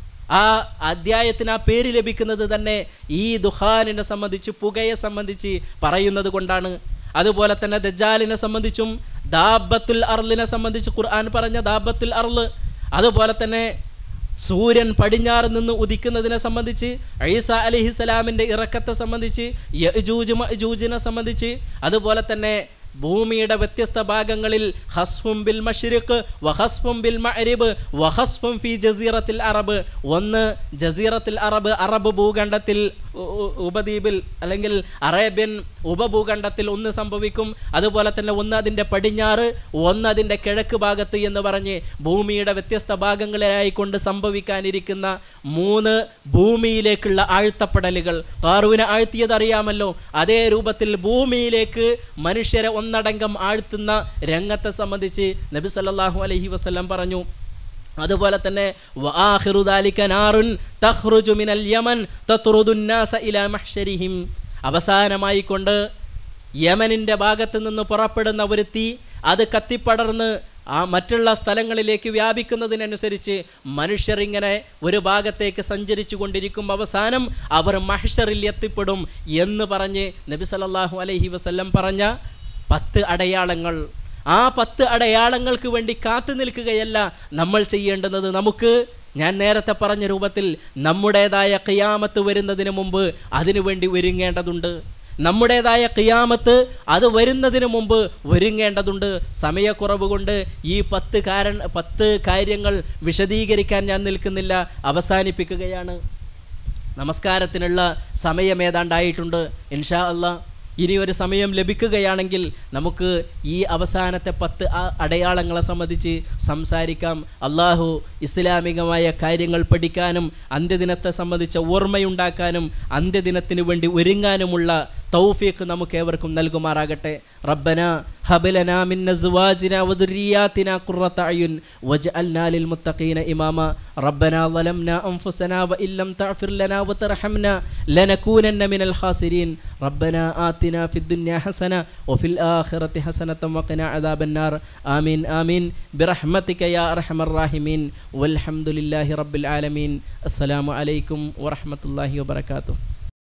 ആ അധ്യായത്തിന് ആ പേര് ലഭിക്കുന്നത് തന്നെ ഈ ദുഹാനിനെ സംബന്ധിച്ച് പുകയെ സംബന്ധിച്ച് പറയുന്നത് കൊണ്ടാണ് അതുപോലെ തന്നെ ദജാലിനെ സംബന്ധിച്ചും ദാബത്തുൽ അർലിനെ സംബന്ധിച്ച് ഖുർആൻ പറഞ്ഞ ദാബത്തുൽ അർള് അതുപോലെ തന്നെ സൂര്യൻ പടിഞ്ഞാറ് നിന്ന് ഉദിക്കുന്നതിനെ സംബന്ധിച്ച് ഐസ അലിഹിസലാമിൻ്റെ ഇറക്കത്തെ സംബന്ധിച്ച് യജൂജ് മജൂജിനെ സംബന്ധിച്ച് അതുപോലെ തന്നെ ഭൂമിയുടെ വ്യത്യസ്ത ഭാഗങ്ങളിൽ ഹസ്ഫും ബിൽ മഷ്രിഖ് വഹസ്ഫും ബിൽ മഅരിബ് വഹസ്ഫും ഫി ജസീറത്തിൽ അറബ് ഒന്ന് ജസീറത്തിൽ അറബ് അറബ് ഭൂഖണ്ഡത്തിൽ ഉ- ഉ- ഉപദ്വീപിൽ അല്ലെങ്കിൽ അറേബ്യൻ ഉപഭൂഖണ്ഡത്തിൽ ഒന്ന് സംഭവിക്കും അതുപോലെ തന്നെ ഒന്ന് അതിൻ്റെ പടിഞ്ഞാറ് ഒന്ന് അതിൻ്റെ കിഴക്ക് ഭാഗത്ത് എന്ന് പറഞ്ഞ് ഭൂമിയുടെ വ്യത്യസ്ത ഭാഗങ്ങളിലായിക്കൊണ്ട് സംഭവിക്കാനിരിക്കുന്ന മൂന്ന് ഭൂമിയിലേക്കുള്ള ആഴ്ത്തപ്പെടലുകൾ കാറുവിനെ ആഴ്ത്തിയത് അറിയാമല്ലോ അതേ രൂപത്തിൽ ഭൂമിയിലേക്ക് മനുഷ്യരെ ഒന്നടങ്കം ആഴ്ത്തുന്ന രംഗത്തെ സംബന്ധിച്ച് നബി സല്ലല്ലാഹു അലൈഹി വസല്ലം പറഞ്ഞു അതുപോലെ തന്നെ വആഖിറു ദാലിക നാറുൻ തഖ്റുജു മിനൽ യമൻ തത്റുദു നാസ ഇലാ മഹ്ശരിഹിം അവസാനമായി കൊണ്ട് യമനിൻ്റെ ഭാഗത്ത് നിന്ന് പുറപ്പെടുന്ന ഒരു തീ അത് കത്തിപ്പടർന്ന് ആ മറ്റുള്ള സ്ഥലങ്ങളിലേക്ക് വ്യാപിക്കുന്നതിനനുസരിച്ച് മനുഷ്യർ ഇങ്ങനെ ഒരു ഭാഗത്തേക്ക് സഞ്ചരിച്ചു കൊണ്ടിരിക്കും അവസാനം അവർ മഹ്ഷറിൽ എത്തിപ്പെടും എന്ന് പറഞ്ഞ് നബി സല്ലല്ലാഹു അലൈഹി വസല്ലം പറഞ്ഞ പത്ത് അടയാളങ്ങൾ ആ പത്ത് അടയാളങ്ങൾക്ക് വേണ്ടി കാത്തു നിൽക്കുകയല്ല നമ്മൾ ചെയ്യേണ്ടുന്നത് നമുക്ക് ഞാൻ നേരത്തെ പറഞ്ഞ രൂപത്തിൽ നമ്മുടേതായ ഖിയാമത്ത് വരുന്നതിന് മുമ്പ് അതിനുവേണ്ടി ഒരുങ്ങേണ്ടതുണ്ട് നമ്മുടേതായ ഖിയാമത്ത് അത് വരുന്നതിന് മുമ്പ് ഒരുങ്ങേണ്ടതുണ്ട് സമയക്കുറവ് കൊണ്ട് ഈ പത്ത് കാരണ പത്ത് കാര്യങ്ങൾ വിശദീകരിക്കാൻ ഞാൻ നിൽക്കുന്നില്ല അവസാനിപ്പിക്കുകയാണ് നമസ്കാരത്തിനുള്ള സമയം ഏതാണ്ടായിട്ടുണ്ട് ഇൻഷാ അല്ലാ ഇനി ഒരു സമയം ലഭിക്കുകയാണെങ്കിൽ നമുക്ക് ഈ അവസാനത്തെ പത്ത് ആ- അടയാളങ്ങളെ സംബന്ധിച്ച് സംസാരിക്കാം അള്ളാഹു ഇസ്ലാമികമായ കാര്യങ്ങൾ പഠിക്കാനും അന്ത്യദിനത്തെ സംബന്ധിച്ച ഓർമ്മയുണ്ടാക്കാനും അന്ത്യദിനത്തിന് വേണ്ടി ഒരുങ്ങാനുമുള്ള തൗഫീഖ് നമുക്ക് ഏവർക്കും നൽകുമാറാകട്ടെ റബ്ബന ഹബലന മിൻ അസ്വാജിന വദുരിയാതിന ഖുറത അയുൻ വജ്അൽനാ ലിൽ മുത്തഖീന ഇമാമ റബ്ബന ظلمنا أنفسنا وإن لم تغفر لنا وترحمنا لنكونن من الخاسرين ربنا آتنا في الدنيا حسنة وفي الآخرة حسنة وقنا عذاب النار آمين آمين برحمتك يا أرحم الراحمين والحمد لله رب العالمين السلام عليكم ورحمة الله وبركاته